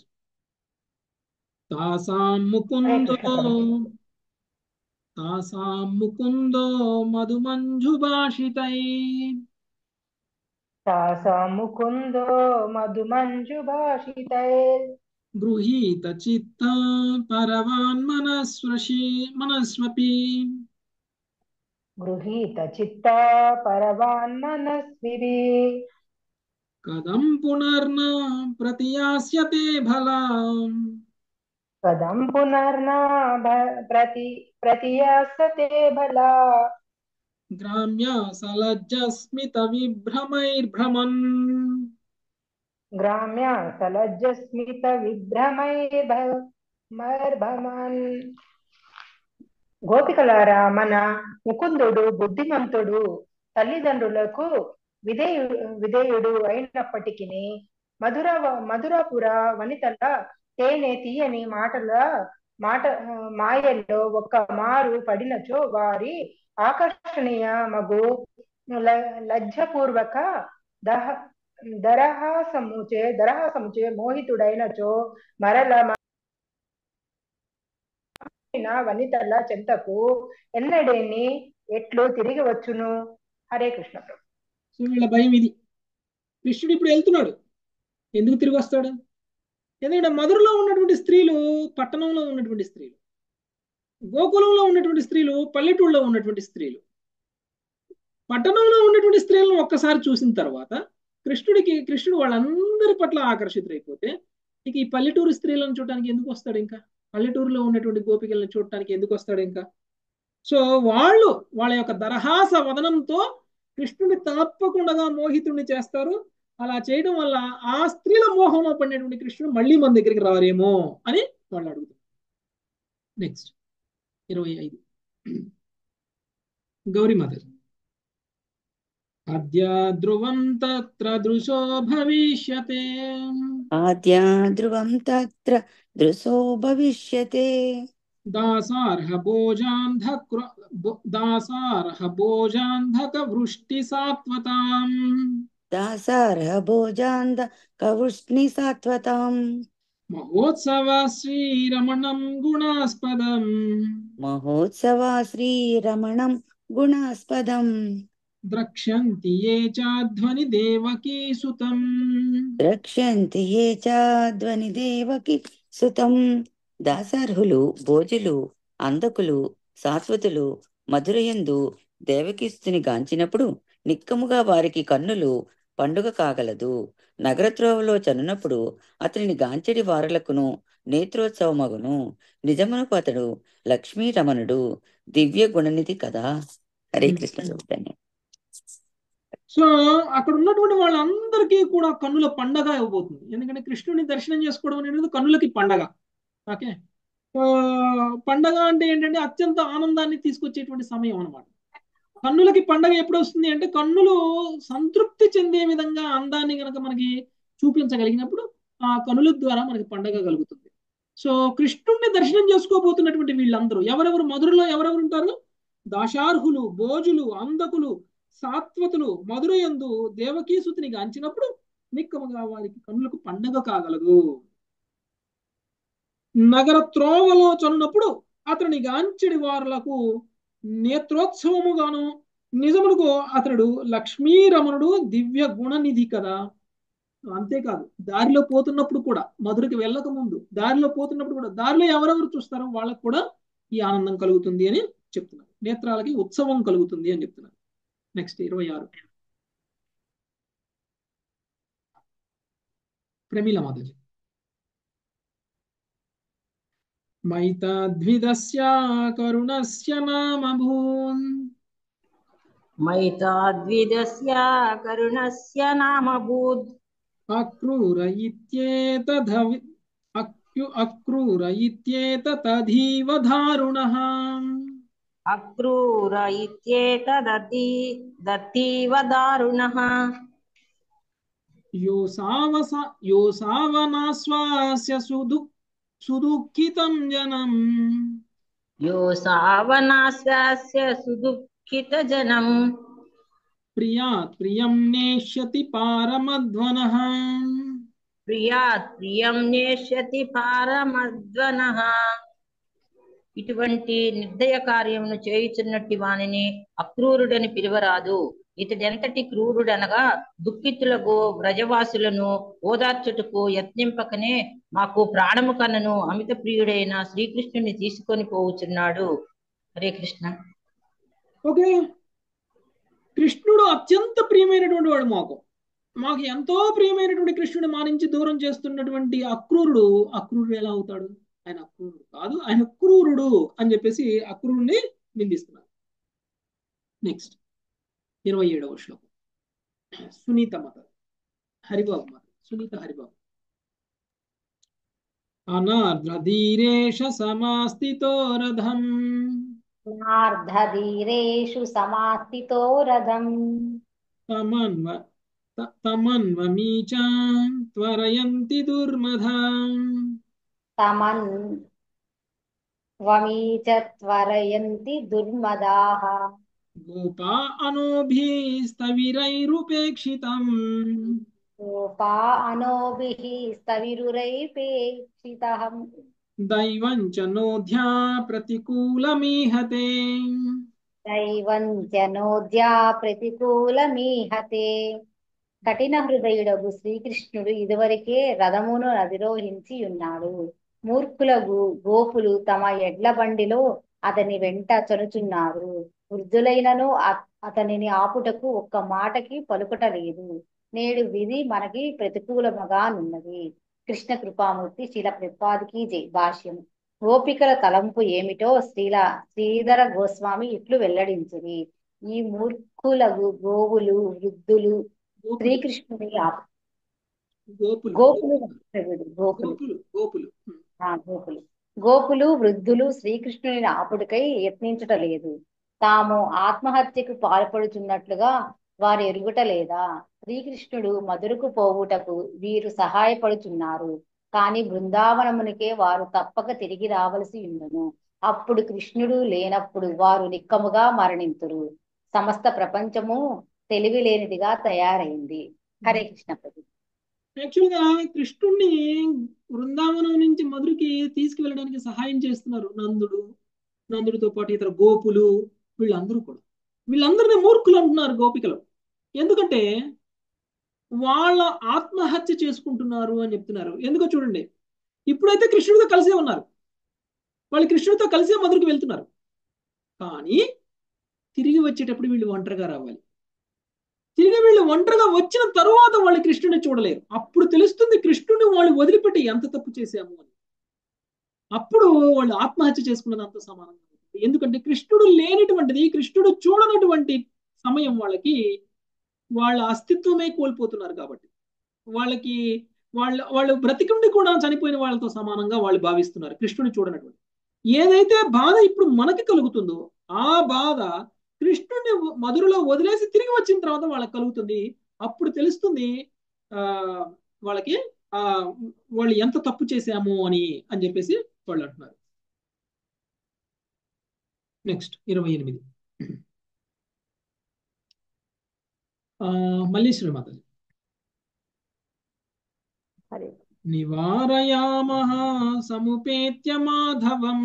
తాసాం ముకుందో తాసాం ముకుందో మధుమంజుభాషితై तासां मुकुन्दो मधुमञ्जुभाषितैर् గృహీత చిత్త పరవాన్ మనస్వశి మనస్వపి गृहीतचित्ता परवान्मनस्विभिः కదం పునర్న ప్రతియాస్యతే బలాం कदं पुनर्ना भ- प्रति प्रतियासते भला గ్రామ్య సలజ్జస్మిత విభ్రమైర్భ్రమన్ ग्राम्या సలజ్జస్మితవిభ్రమైర్భమన్ గోపికలారా మన ముకుందుడు బుద్ధిమంతుడు తల్లిదండ్రులకు విధేయు విధేయుడు అయినప్పటికీ మధుర మధురాపుర వనితల తేనె తీయని మాటల మాట మాయల్లో ఒక్క మారు పడినచో వారి ఆకర్షణీయ మగు ల- లజ్జపూర్వక దహ దరహాసముచే దరహాసముచే మోహితుడైనచో మరల మారిన వనితల చెంతకు ఎన్నడేని ఎట్లు తిరిగి వచ్చును హరే కృష్ణ ప్రభు సో వీళ్ళ భయం ఇది కృష్ణుడు ఇప్పుడు వెళ్తున్నాడు ఎందుకు తిరిగి వస్తాడు ఎందుకంటే మధురలో ఉన్నటువంటి స్త్రీలు పట్టణంలో ఉన్నటువంటి స్త్రీలు గోకులంలో ఉన్నటువంటి స్త్రీలు పల్లెటూళ్ళలో ఉన్నటువంటి స్త్రీలు పట్టణంలో ఉన్నటువంటి స్త్రీలను ఒక్కసారి చూసిన తర్వాత కృష్ణుడికి కృష్ణుడు వాళ్ళందరి పట్ల ఆకర్షితుడైపోతే ఇక ఈ పల్లెటూరు స్త్రీలను చూడటానికి ఎందుకు వస్తాడు ఇంకా పల్లెటూరులో ఉన్నటువంటి గోపికలను చూడటానికి ఎందుకు వస్తాడు ఇంకా సో వాళ్ళు వాళ్ళ యొక్క దరహాస వదనంతో కృష్ణుని తప్పకుండా మోహితుడిని చేస్తారు అలా చేయడం వల్ల ఆ స్త్రీల మోహంలో పడినటువంటి కృష్ణుడు మళ్ళీ మన దగ్గరికి రారేమో అని వాళ్ళు అడుగుతారు నెక్స్ట్ ఇరవై ఐదు గౌరీ మాత అద్య ధ్రువం తత్ర దృశో భవిష్యతే ఆద్యా ధ్రువం తత్ర దృశో భవిష్యతే దాసార్హ భోజాంధ దాసార్హ భోజాంధక వృష్టి సాత్వతాం దాసార్హ భోజాంద కవృష్ణి సాత్వతాం మహోత్సవ శ్రీరమణం గుణాస్పదం మహోత్సవ శ్రీరమణం గుణాస్పదం ద్రక్ష్యంతి ఏ చాధ్వని దేవకీ సుతం రక్షంతి ఏ చాధ్వని దేవకి సుతం దాసార్హులు భోజులు అందకులు సాత్వతులు మధురయందు దేవకిస్తుని గాంచినప్పుడు నిక్కముగా వారికి కన్నులు పండుగ కాగలదు నగరత్రోవలో చనునప్పుడు అతనిని గాంచెడి వారలకును నేత్రోత్సవమగును నిజమునకు అతడు లక్ష్మీ రమణుడు దివ్య గుణనిధి కదా హరే కృష్ణ చెప్తాను సో అక్కడ ఉన్నటువంటి వాళ్ళందరికీ కూడా కన్నుల పండగ ఇవ్వబోతుంది ఎందుకంటే కృష్ణుని దర్శనం చేసుకోవడం అనేది కన్నులకి పండగ ఓకే సో పండగ అంటే ఏంటంటే అత్యంత ఆనందాన్ని తీసుకొచ్చేటువంటి సమయం అన్నమాట కన్నులకి పండగ ఎప్పుడు వస్తుంది అంటే కన్నులు సంతృప్తి చెందే విధంగా అందాన్ని కనుక మనకి చూపించగలిగినప్పుడు ఆ కనుల ద్వారా మనకి పండగ కలుగుతుంది సో కృష్ణుడిని దర్శనం చేసుకోబోతున్నటువంటి వీళ్ళందరూ ఎవరెవరు మధురలో ఎవరెవరు ఉంటారు దాశార్హులు భోజులు అందకులు సాత్వతులు మధురయందు దేవకీసుతిని గాంచినప్పుడు నిక్కముగా వారికి కన్నులకు పండగ కాగలదు నగర త్రోవలో చనున్నప్పుడు అతని గాంచెడి వారులకు నేత్రోత్సవముగాను నిజమునకు అతడు లక్ష్మీరమణుడు దివ్య గుణనిధి కదా అంతేకాదు దారిలో పోతున్నప్పుడు కూడా మధురకి వెళ్ళక ముందు దారిలో పోతున్నప్పుడు కూడా దారిలో ఎవరెవరు చూస్తారో వాళ్ళకు కూడా ఈ ఆనందం కలుగుతుంది అని చెప్తున్నారు నేత్రాలకి ఉత్సవం కలుగుతుంది అని చెప్తున్నారు నెక్స్ట్ ఇరవై ఆరు ప్రమీల మాతాజీ मैताद्विदस्य करुणस्य नामभून् मैताद्विदस्य करुणस्य नामभूत् अक्रूर इत्येतदवि अक्यु अक्रूर इत्येतदधीव दारुणः अक्रूर इत्येतदति दत्तीव दारुणः योऽसावस योऽसावनाश्वास्य सुदु सुदुःखितं जनम् योऽसावनाश्वास्य सुदुःखितजनम् प्रियात् प्रियं नेष्यति पारमध्वनः ప్రియాత్ ప్రియం నేష్యతి పారమధ్వనః ఇటువంటి నిర్దయ కార్యమును చేయుచున్నట్టి వానిని అక్రూరుడని పిలువరాదు ఇతడెంతటి క్రూరుడనగా దుఃఖితులకు వ్రజవాసులను ఓదార్చుటకు యత్నింపకనే మాకు ప్రాణము కన్నను అమిత ప్రియుడైన శ్రీకృష్ణుని తీసుకొని పోవుచున్నాడు హరే కృష్ణ ఓకే కృష్ణుడు అత్యంత ప్రియమైనటువంటి వాడు మాకు మాకు ఎంతో ప్రియమైనటువంటి కృష్ణుడు మా నుంచి దూరం చేస్తున్నటువంటి అక్రూరుడు అక్రూరుడు ఎలా అవుతాడు ఆయన అక్రూరుడు కాదు ఆయన క్రూరుడు అని చెప్పేసి అక్రూరుని నిందిస్తున్నారు నెక్స్ట్ ఇరవై ఏడవ శ్లోకం సునీత మత హరిబాబు మత సునీత హరిబాబు అనార్ధ్రధీరేష సమాస్థితో రథం నార్ధధీరేషు సమాస్థితో రథం తమన్వ త- తమన్వమీచాం త్వరయంతి దుర్మధాం తమన్ వమీచ త్వరయంతి దుర్మదాః గోపా అనోభిస్తవిరైరుపేక్షితం కోపా అనోభిః స్తవిరురైపేక్షితః దైవం చ నోధ్యా ప్రతికూలమీహతే దైవం జనోద్యా ప్రతికూలమీహతే కఠిన హృదయుడగు శ్రీకృష్ణుడు ఇదివరకే రథమును అధిరోహించి ఉన్నాడు మూర్ఖులకు గోపులు తమ ఎడ్ల బండిలో అతని వెంట చనుచున్నారు వృద్ధులైనను అ- అతనిని ఆపుటకు ఒక్క మాటకి పలుకటలేదు నేడు విధి మనకి ప్రతికూలముగా నున్నది కృష్ణ కృపామూర్తి శీల ప్రపాదికి జై భాష్యం గోపికల తలంపు ఏమిటో శ్రీల శ్రీధర గోస్వామి ఇట్లు వెల్లడించింది ఈ మూర్ఖులకు గోవులు వృద్ధులు శ్రీకృష్ణుని ఆపు గోపులు గోకులు ప్రభుడు, గోకులు గోపులు గోపులు ఆ గోకులు గోకులు వృద్ధులు శ్రీకృష్ణుని ఆపుటకై యత్నించుట లేదు తాము ఆత్మహత్యకు పాల్పడుచున్నట్లుగా వారు ఎరుగుట లేదా శ్రీకృష్ణుడు మధురకు పోవుటకు వీరు సహాయపడుచున్నారు కాని బృందావనమునికే వారు తప్పక తిరిగి రావలసి ఉండును అప్పుడు కృష్ణుడు లేనప్పుడు వారు నిక్కముగా మరణింతురు సమస్త ప్రపంచము తెలివి లేనిదిగా తయారైంది హరే కృష్ణ ప్రభు యాక్చువల్గా కృష్ణుణ్ణి బృందావనం నుంచి మధురకి తీసుకువెళ్ళడానికి సహాయం చేస్తున్నారు నందుడు నందుడితో పాటు ఇతర గోపులు వీళ్ళందరూ కూడా వీళ్ళందరినీ మూర్ఖులు అంటున్నారు గోపికలు ఎందుకంటే వాళ్ళ ఆత్మహత్య చేసుకుంటున్నారు అని చెప్తున్నారు ఎందుకో చూడండి ఇప్పుడైతే కృష్ణుడితో కలిసే ఉన్నారు వాళ్ళు కృష్ణుడితో కలిసే మధురకు వెళ్తున్నారు కానీ తిరిగి వచ్చేటప్పుడు వీళ్ళు ఒంటరిగా రావాలి తిరిగి వీళ్ళు ఒంటరిగా వచ్చిన తరువాత వాళ్ళు కృష్ణుని చూడలేరు అప్పుడు తెలుస్తుంది కృష్ణుని వాళ్ళు వదిలిపెట్టి ఎంత తప్పు చేశాము అని అప్పుడు వాళ్ళు ఆత్మహత్య చేసుకున్నది అంత సమానంగా ఉంటుంది ఎందుకంటే కృష్ణుడు లేనటువంటిది కృష్ణుడు చూడనటువంటి సమయం వాళ్ళకి వాళ్ళ అస్తిత్వమే కోల్పోతున్నారు కాబట్టి వాళ్ళకి వాళ్ళ వాళ్ళు బ్రతికుండి కూడా చనిపోయిన వాళ్ళతో సమానంగా వాళ్ళు భావిస్తున్నారు కృష్ణుని చూడనటువంటి ఏదైతే బాధ ఇప్పుడు మనకి కలుగుతుందో ఆ బాధ కృష్ణుడిని మధురలో వదిలేసి తిరిగి వచ్చిన తర్వాత వాళ్ళకి కలుగుతుంది అప్పుడు తెలుస్తుంది ఆ వాళ్ళకి ఆ వాళ్ళు ఎంత తప్పు చేశాము అని అని చెప్పేసి వాళ్ళు అంటున్నారు నెక్స్ట్ ఇరవై ఎనిమిది ఆ మల్లీశ్వరి మాత హరే నివారయామః సముపేత్య మాధవం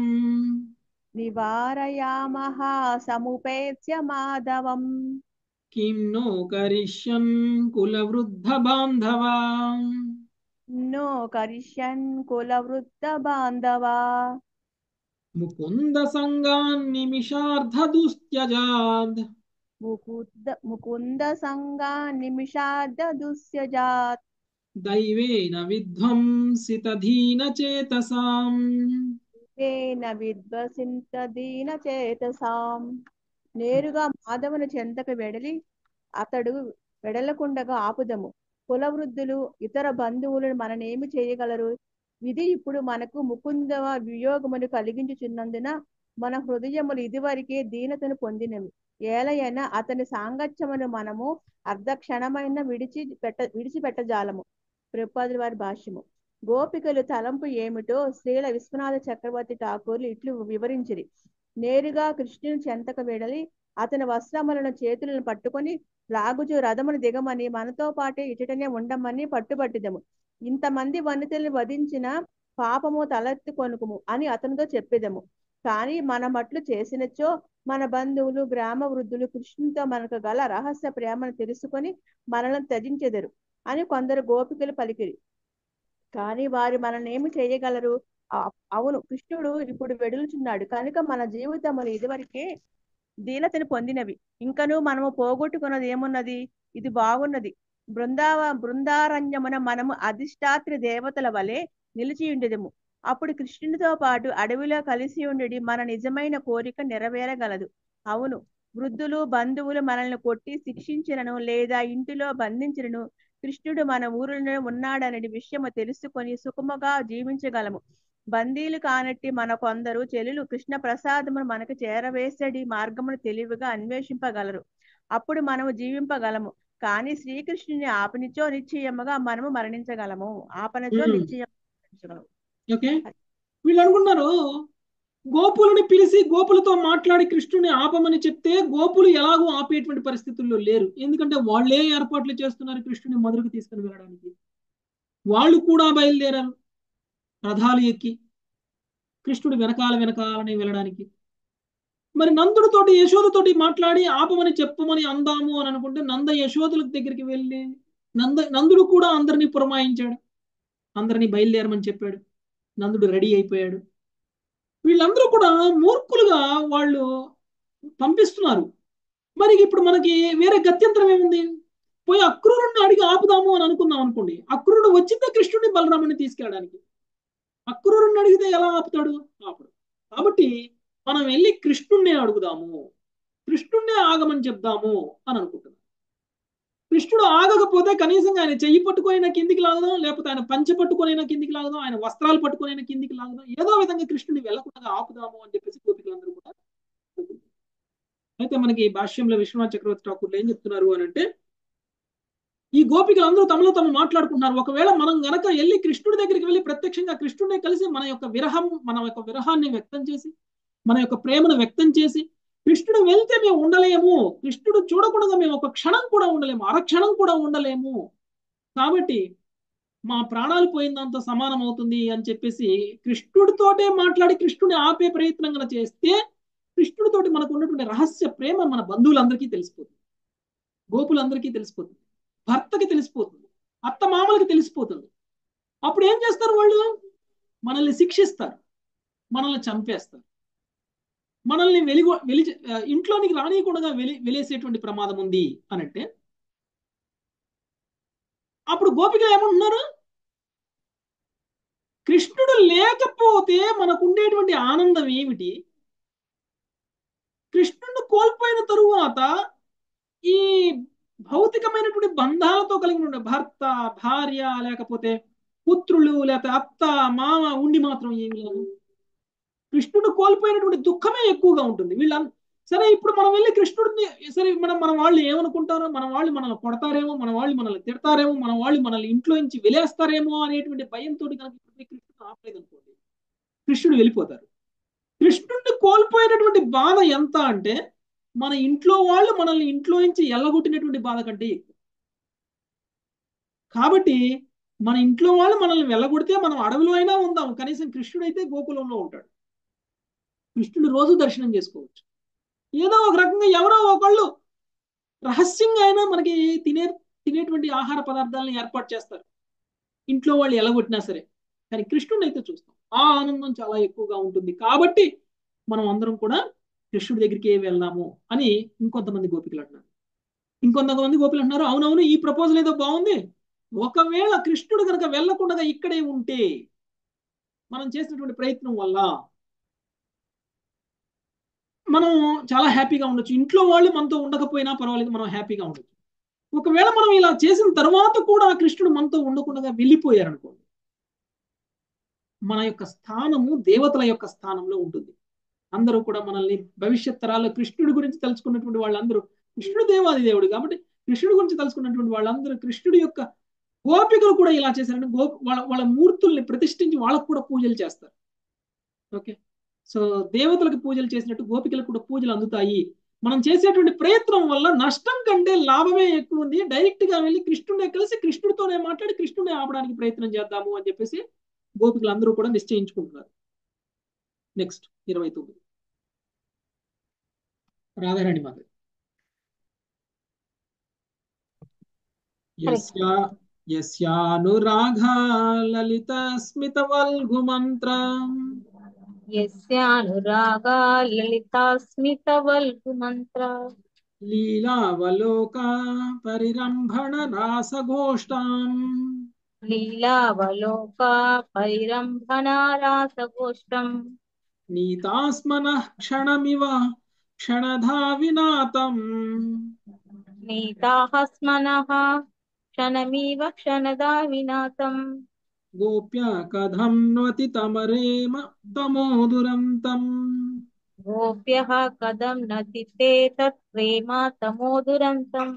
నివారయామః సముపేత్య మాధవం కిం నో కరిష్యన్ కులవృద్ధ బాంధవా నో కరిష్యన్ కులవృత్త బాంధవా ముకుంద సంగాన్ నిమిషార్థ దుస్త్యజాద్ ముకుంద ముకుంద సంగా నిమిషాద దుస్యజాత్ దైవేన విధ్వంసితధీన చేతసాం తేన విద్వసింత దీన చేతసాం నేరుగా మాధవుని చెంతకు వెడలి అతడు వెడలకుండగా ఆపుదము కులవృద్ధులు ఇతర బంధువులు మననేమి చేయగలరు విధి ఇప్పుడు మనకు ముకుంద వియోగమును కలిగించుచున్నందున మన హృదయములు ఇదివరకే దీనతను పొందినవి ఏలయన అతని సాంగత్యమును మనము అర్ధ క్షణమైన విడిచి పెట్ట విడిచిపెట్టజాలము ప్రపాదుల వారి భాష్యము గోపికలు తలంపు ఏమిటో శ్రీల విశ్వనాథ చక్రవర్తి ఠాకూర్లు ఇట్లు వివరించిరి నేరుగా కృష్ణుని చెంతకు వెడలి అతని వస్త్రములను చేతులను పట్టుకొని లాగుచు రథమును దిగమని మనతో పాటే ఇటుటనే ఉండమని పట్టుబట్టిదము ఇంతమంది వనితల్ని వధించిన పాపము తలెత్తి కొనుకుము అని అతనితో చెప్పేదము కానీ మన మట్లు చేసినచో మన బంధువులు గ్రామ వృద్ధులు కృష్ణునితో మనకు గల రహస్య ప్రేమను తెలుసుకొని మనల్ని త్యజించెదరు అని కొందరు గోపికలు పలికిరి కానీ వారు మనల్ని ఏమి చేయగలరు ఆ- అవును కృష్ణుడు ఇప్పుడు వెడులుచున్నాడు కనుక మన జీవితములు ఇదివరకే దీనతను పొందినవి ఇంకను మనము పోగొట్టుకున్నది ఏమున్నది ఇది బాగున్నది బృందావ బృందారణ్యమున మనము అధిష్టాత్రి దేవతల వలె నిలిచి ఉండేదము అప్పుడు కృష్ణునితో పాటు అడవిలో కలిసి ఉండడి మన నిజమైన కోరిక నెరవేరగలదు అవును వృద్ధులు బంధువులు మనల్ని కొట్టి శిక్షించినను లేదా ఇంటిలో బంధించినను కృష్ణుడు మన ఊరిలో ఉన్నాడనే విషయము తెలుసుకొని సుఖముగా జీవించగలము బందీలు కానట్టి మన కొందరు చెలులు కృష్ణ ప్రసాదమును మనకు చేరవేసడి మార్గమును తెలివిగా అన్వేషింపగలరు అప్పుడు మనము జీవింపగలము కానీ శ్రీకృష్ణుని ఆపనిచో నిశ్చయముగా మనము మరణించగలము ఆపనిచో మ్మ్. నిశ్చయం మరణించగలము ఓకే వీళ్ళు అనుకున్నారు గోపులని పిలిచి గోపులతో మాట్లాడి కృష్ణుని ఆపమని చెప్తే గోపులు ఎలాగో ఆపేటువంటి పరిస్థితుల్లో లేరు ఎందుకంటే వాళ్ళే ఏర్పాట్లు చేస్తున్నారు కృష్ణుని మధురకు తీసుకుని వెళ్ళడానికి వాళ్ళు కూడా బయలుదేరారు రథాలు ఎక్కి కృష్ణుడు వెనకాల వెనకాలని వెళ్ళడానికి మరి నందుడితోటి యశోదతోటి మాట్లాడి ఆపమని చెప్పమని అందాము అని అనుకుంటే నంద యశోదుల దగ్గరికి వెళ్ళి నంద నందుడు కూడా అందరినీ పురమాయించాడు అందరినీ బయలుదేరమని చెప్పాడు నందుడు రెడీ అయిపోయాడు వీళ్ళందరూ కూడా మూర్ఖులుగా వాళ్ళు పంపిస్తున్నారు మరి ఇప్పుడు మనకి వేరే గత్యంతరం ఏముంది పోయి అక్రూరుడిని అడిగి ఆపుదాము అని అనుకుందాం అనుకోండి అక్రూరుడు వచ్చిందే కృష్ణుడిని బలరాముని తీసుకెళ్ళడానికి అక్రూరుడిని అడిగితే ఎలా ఆపుతాడు ఆపడు కాబట్టి మనం వెళ్ళి కృష్ణుణ్ణి అడుగుదాము కృష్ణుణ్ణే ఆగమని చెప్దాము అని అనుకుంటున్నాం కృష్ణుడు ఆగకపోతే కనీసంగా ఆయన చెయ్యి పట్టుకొని కిందికి లాగదాం లేకపోతే ఆయన పంచె పట్టుకొని కిందికి లాగదాం ఆయన వస్త్రాలు పట్టుకొని కిందికి లాగదాం ఏదో విధంగా కృష్ణుడిని వెళ్ళకుండా ఆపుదాము అని చెప్పేసి గోపికలందరూ కూడా అనుకుంటున్నారు. అయితే మనకి ఈ భాష్యంలో విశ్వనాథ్ చక్రవర్తి ఠాకూర్లు ఏం చెప్తున్నారు అని అంటే ఈ గోపికలందరూ తమలో తాము మాట్లాడుకుంటున్నారు ఒకవేళ మనం గనక వెళ్ళి కృష్ణుడి దగ్గరికి వెళ్ళి ప్రత్యక్షంగా కృష్ణుడిని కలిసి మన యొక్క విరహం మన యొక్క విరహాన్ని వ్యక్తం చేసి మన యొక్క ప్రేమను వ్యక్తం చేసి కృష్ణుడు వెళ్తే మేము ఉండలేము కృష్ణుడు చూడకుండా మేము ఒక క్షణం కూడా ఉండలేము అరక్షణం కూడా ఉండలేము కాబట్టి మా ప్రాణాలు పోయిన దాంతో సమానం అవుతుంది అని చెప్పేసి కృష్ణుడితోటే మాట్లాడి కృష్ణుని ఆపే ప్రయత్నం కనుక చేస్తే కృష్ణుడితోటి మనకు ఉన్నటువంటి రహస్య ప్రేమ మన బంధువులందరికీ తెలిసిపోతుంది గోపులందరికీ తెలిసిపోతుంది భర్తకి తెలిసిపోతుంది అత్త మామలకి తెలిసిపోతుంది అప్పుడు ఏం చేస్తారు వాళ్ళు మనల్ని శిక్షిస్తారు మనల్ని చంపేస్తారు మనల్ని వెలిగొ వెలి ఆ, ఇంట్లోనికి రానియకుండా వెలి వెలేసేటువంటి ప్రమాదం ఉంది అనంటే అప్పుడు గోపికలు ఏమంటున్నారు కృష్ణుడు లేకపోతే మనకు ఉండేటువంటి ఆనందం ఏమిటి కృష్ణుడు కోల్పోయిన తరువాత ఈ భౌతికమైనటువంటి బంధాలతో కలిగి ఉండే భర్త భార్య లేకపోతే పుత్రులు లేకపోతే అత్త మామ ఉండి మాత్రం ఏమి లేదు కృష్ణుడు కోల్పోయినటువంటి దుఃఖమే ఎక్కువగా ఉంటుంది వీళ్ళ సరే ఇప్పుడు మనం వెళ్ళి కృష్ణుడిని సరే మనం మన వాళ్ళు ఏమనుకుంటారో మన వాళ్ళు మనల్ని కొడతారేమో మన వాళ్ళు మనల్ని తిడతారేమో మన వాళ్ళు మనల్ని ఇంట్లో నుంచి వెలేస్తారేమో అనేటువంటి భయంతో కనుక ఇప్పుడు పోయి కృష్ణుడు ఆపలేదు అనుకోండి కృష్ణుడు వెళ్ళిపోతారు కృష్ణుడిని కోల్పోయినటువంటి బాధ ఎంత అంటే మన ఇంట్లో వాళ్ళు మనల్ని ఇంట్లో నుంచి ఎల్లగొట్టినటువంటి బాధ కంటే ఎక్కువ కాబట్టి మన ఇంట్లో వాళ్ళు మనల్ని వెళ్ళగొడితే మనం అడవిలో అయినా ఉందాం కనీసం కృష్ణుడు అయితే గోకులంలో ఉంటాడు కృష్ణుడు రోజు దర్శనం చేసుకోవచ్చు ఏదో ఒక రకంగా ఎవరో ఒకళ్ళు రహస్యంగా అయినా మనకి తినే తినేటువంటి ఆహార పదార్థాలను ఏర్పాటు చేస్తారు ఇంట్లో వాళ్ళు ఎలగొట్టినా సరే కానీ కృష్ణుడిని అయితే చూస్తాం ఆ ఆనందం చాలా ఎక్కువగా ఉంటుంది కాబట్టి మనం అందరం కూడా కృష్ణుడి దగ్గరికి వెళ్దాము అని ఇంకొంతమంది గోపికలు అంటున్నారు ఇంకొంతమంది గోపికలు అంటున్నారు అవునవును ఈ ప్రపోజల్ ఏదో బాగుంది ఒకవేళ కృష్ణుడు కనుక వెళ్ళకుండా ఇక్కడే ఉంటే మనం చేసినటువంటి ప్రయత్నం వల్ల మనం చాలా హ్యాపీగా ఉండొచ్చు ఇంట్లో వాళ్ళు మనతో ఉండకపోయినా పర్వాలేదు మనం హ్యాపీగా ఉండొచ్చు ఒకవేళ మనం ఇలా చేసిన తర్వాత కూడా కృష్ణుడు మనతో ఉండకుండా వెళ్ళిపోయారు అనుకోండి మన యొక్క స్థానము దేవతల యొక్క స్థానంలో ఉంటుంది అందరూ కూడా మనల్ని భవిష్యత్ తరాల్లో కృష్ణుడి గురించి తెలుసుకున్నటువంటి వాళ్ళందరూ కృష్ణుడు దేవాది దేవుడు కాబట్టి కృష్ణుడి గురించి తెలుసుకున్నటువంటి వాళ్ళందరూ కృష్ణుడి యొక్క గోపికలు కూడా ఇలా చేశారని గో వాళ్ళ వాళ్ళ మూర్తుల్ని ప్రతిష్ఠించి వాళ్ళకు కూడా పూజలు చేస్తారు ఓకే సో దేవతలకు పూజలు చేసినట్టు గోపికలకు కూడా పూజలు అందుతాయి మనం చేసేటువంటి ప్రయత్నం వల్ల నష్టం కంటే లాభమే ఎక్కువ ఉంది డైరెక్ట్ గా వెళ్ళి కృష్ణుడే కలిసి కృష్ణుడితోనే మాట్లాడి కృష్ణుడే ఆపడానికి ప్రయత్నం చేద్దాము అని చెప్పేసి గోపికలు అందరూ కూడా నిశ్చయించుకుంటున్నారు నెక్స్ట్ ఇరవై తొమ్మిది రాధారాణి మాత యస్యా యస్యానురాఘా లలిత స్మిత వల్గు మంత్ర యస్యానురాగా లలితాస్మిత వల్గు మంత్ర లీలావలోక పరిరంభణ రాసగోష్టాం లీలావలోక పరిరంభణారాసగోష్టం నీతాస్మనః క్షణమివ క్షణధా వినాతం నీతాః స్మనః క్షణమివ క్షణదా వినాతం గోప్య కథం నతి తమరేమ తమోదురంతం గోప్యః కథం నతి తే తత్ ప్రేమ తమోదురంతం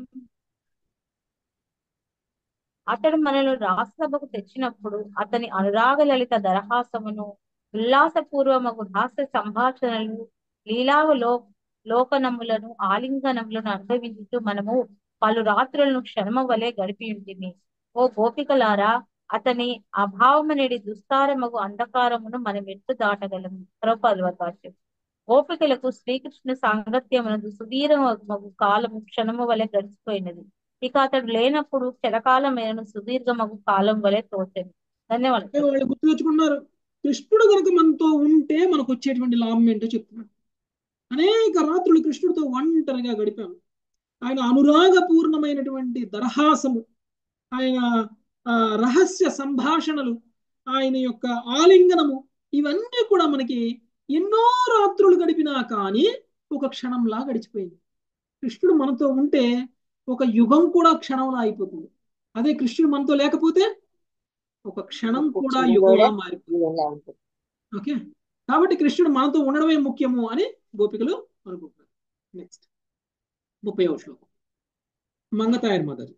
అతడు మనను రాసభకు తెచ్చినప్పుడు అతని అనురాగ లలిత దరహాసమును ఉల్లాసపూర్వమగు హాస్య సంభాషణలు లీలావలో లోకనములను ఆలింగనములను అనుభవించుతూ మనము పలు రాత్రులను క్షణమ వలె గడిపి ఉంటుంది ఓ గోపికలారా అతని అభావమనేది దుస్తారమగు అంధకారమును మనం ఎట్లు దాటగలము పరోపర్వతాశం గోపికలకు శ్రీకృష్ణ సాంగత్యమునదు సుదీర్ఘమగు కాలము క్షణము వలె గడిచిపోయినది ఇక అతడు లేనప్పుడు క్షణకాలమైన సుదీర్ఘమగు కాలం వలె తోచను ధన్యవాదాలు వాళ్ళు గుర్తు తెచ్చుకున్నారు కృష్ణుడు కనుక మనతో ఉంటే మనకు వచ్చేటువంటి లాభం ఏంటో చెప్తున్నాడు అనేక రాత్రులు కృష్ణుడితో ఒంటరిగా గడిపాము ఆయన అనురాగపూర్ణమైనటువంటి దరహాసము ఆయన ఆ, రహస్య సంభాషణలు ఆయన యొక్క ఆలింగనము ఇవన్నీ కూడా మనకి ఎన్నో రాత్రులు గడిపినా కానీ ఒక క్షణంలా గడిచిపోయింది కృష్ణుడు మనతో ఉంటే ఒక యుగం కూడా క్షణంలా అయిపోతుంది అదే కృష్ణుడు మనతో లేకపోతే ఒక క్షణం కూడా యుగంలా మారిపోతుంది ఓకే కాబట్టి కృష్ణుడు మనతో ఉండడమే ముఖ్యము అని గోపికలు అనుకుంటున్నారు నెక్స్ట్ ముప్పై శ్లోకం మంగతాయర్ మదర్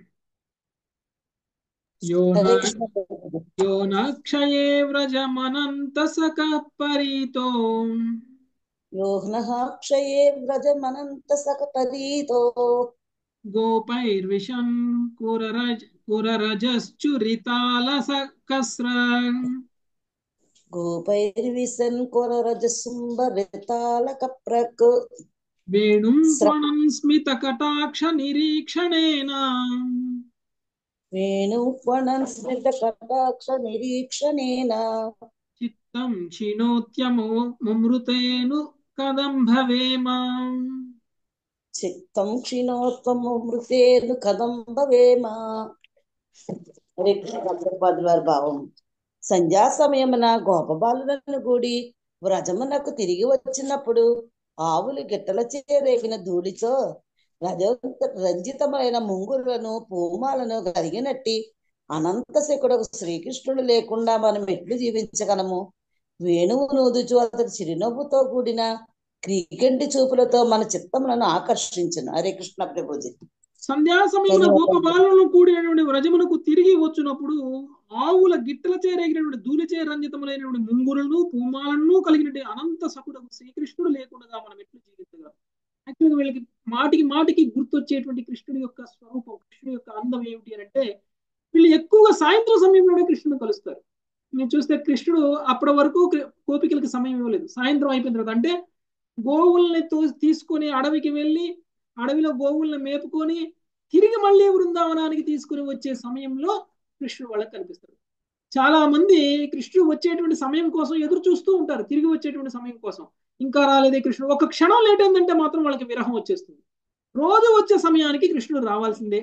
యో హరే న- కృష్ణ ప్రభుజీ. యో నక్షయే వ్రజమనంత సక పరీతో యోహ్నః క్షయే వ్రజమనంత సకపరీతో గోపైర్విశన్ కురరజ్ కురరజశ్చురితాలసకస్ర గోపైర్విసన్ కొరరజసుంబరితాళకప్రక్ వేణుం స్ర త్వణం స్మిత కటాక్ష నిరీక్షణేన వేణుక్వణం స్మిత కటాక్ష నిరీక్షణేన చిత్తం క్షీణోత్యము ముమృతేను కదం భవేమ చిత్తం క్షీణోత్వము మృతేను కథం భవేమ హరే కృష్ణ ప్రభుపాదుల వారి భావం సంధ్యా సమయమున గోపబాలులను కూడి వ్రజమునకు తిరిగి వచ్చినప్పుడు ఆవులు గిట్టలచే రేగిన ధూళితో రజ రంజితమైన ముంగురులను పూమాలను కలిగినట్టి అనంత శకుడకు శ్రీకృష్ణుడు లేకుండా మనం ఎట్లు జీవించగలము వేణువు నూదుచు అతడి చిరునవ్వుతో కూడిన క్రీకంటి చూపులతో మన చిత్తములను ఆకర్షించును హరే కృష్ణ ప్రభుజీ సంధ్యా సమయమున గోప బాలులను కూడినటువంటి వ్రజమునకు తిరిగి వచ్చినప్పుడు ఆవుల గిట్టల చేరేగినటువంటి ధూళిచే రంజితములైనటువంటి ముంగురులను పూమాలను కలిగినటువంటి అనంత సకుడు శ్రీకృష్ణుడు లేకుండా మనం ఎట్లు జీవించగలం యాక్చువల్గా వీళ్ళకి మాటికి మాటికి గుర్తొచ్చేటువంటి కృష్ణుడి యొక్క స్వరూపం కృష్ణుడి యొక్క అందం ఏమిటి అని అంటే వీళ్ళు ఎక్కువగా సాయంత్రం సమయంలోనే కృష్ణుడు కలుస్తారు మీరు చూస్తే కృష్ణుడు అప్పటి వరకు కృ- గోపికలకి సమయం ఇవ్వలేదు సాయంత్రం అయిపోయిన తర్వాత అంటే గోవుల్ని తో తీసుకొని అడవికి వెళ్ళి అడవిలో గోవుల్ని మేపుకొని తిరిగి మళ్ళీ బృందావనానికి తీసుకుని వచ్చే సమయంలో కృష్ణుడు వాళ్ళకి కనిపిస్తాడు చాలా మంది కృష్ణుడు వచ్చేటువంటి సమయం కోసం ఎదురు చూస్తూ ఉంటారు తిరిగి వచ్చేటువంటి సమయం కోసం ఇంకా రాలేదే కృష్ణుడు ఒక క్షణం లేట్ అయిందంటే మాత్రం వాళ్ళకి విరహం వచ్చేస్తుంది రోజు వచ్చే సమయానికి కృష్ణుడు రావాల్సిందే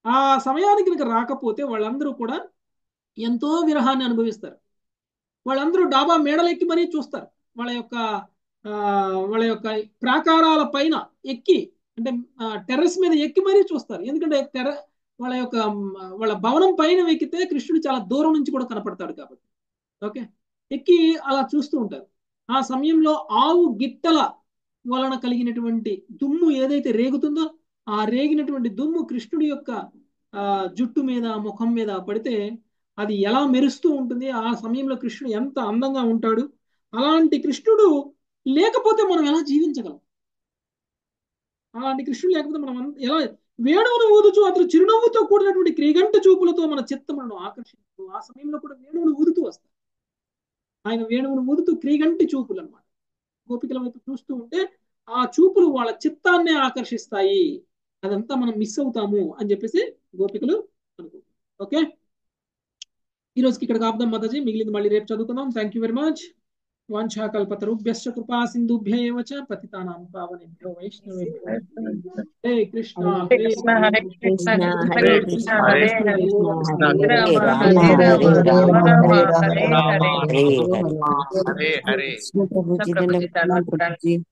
ఆ సమయానికి కనుక రాకపోతే వాళ్ళందరూ కూడా ఎంతో విరహాన్ని అనుభవిస్తారు వాళ్ళందరూ డాబా మేడలెక్కి మరీ చూస్తారు వాళ్ళ యొక్క ఆ, వాళ్ళ యొక్క ప్రాకారాల పైన ఎక్కి అంటే టెర్రస్ మీద ఎక్కి మరీ చూస్తారు ఎందుకంటే టెర్ర వాళ్ళ యొక్క మ్, వాళ్ళ భవనం పైన ఎక్కితే కృష్ణుడు చాలా దూరం నుంచి కూడా కనపడతాడు కాబట్టి ఓకే ఎక్కి అలా చూస్తూ ఉంటారు ఆ సమయంలో ఆవు గిట్టల వలన కలిగినటువంటి దుమ్ము ఏదైతే రేగుతుందో ఆ రేగినటువంటి దుమ్ము కృష్ణుడి యొక్క ఆ, జుట్టు మీద ముఖం మీద పడితే అది ఎలా మెరుస్తూ ఉంటుంది ఆ సమయంలో కృష్ణుడు ఎంత అందంగా ఉంటాడు అలాంటి కృష్ణుడు లేకపోతే మనం ఎలా జీవించగలం అలాంటి కృష్ణుడు లేకపోతే మనం అంత- ఎలా వేణువును ఊదుచు అతను చిరునవ్వుతో కూడినటువంటి క్రీగంట చూపులతో మన చిత్తములను ఆకర్షిస్తూ ఆ సమయంలో కూడా వేణువును ఊదుతూ వస్తాడు ఆయన వేణువును ఊదుతూ క్రీగంటి చూపులు అన్నమాట గోపికల వైపు చూస్తూ ఉంటే ఆ చూపులు వాళ్ళ చిత్తాన్నే ఆకర్షిస్తాయి అదంతా మనం మిస్ అవుతాము అని చెప్పేసి గోపికలు అనుకుంటారు ఓకే ఈ రోజుకి ఇక్కడ ఆపుదాం మాతాజీ మిగిలింది మళ్ళీ రేపు చదువుకుందాం థ్యాంక్ యూ వెరీ మచ్ వాంఛాకల్పతరుభ్యశ్చ కృపా సింధుభ్య ఏవ చ పతితానాం పావనేభ్యో వైష్ణవేభ్యో హరే కృష్ణ హరే కృష్ణ హరే కృష్ణ హరే కృష్ణ కృష్ణ హరే హరే హరే కృష్ణ హరే హరే రామ కృష్ణ హరే రామ హరే రామ రామ రామ హరే హరే రామ హరే హరే హరే హరే హరే కృష్ణ ప్రభుజీ దండం ప్రభుజీ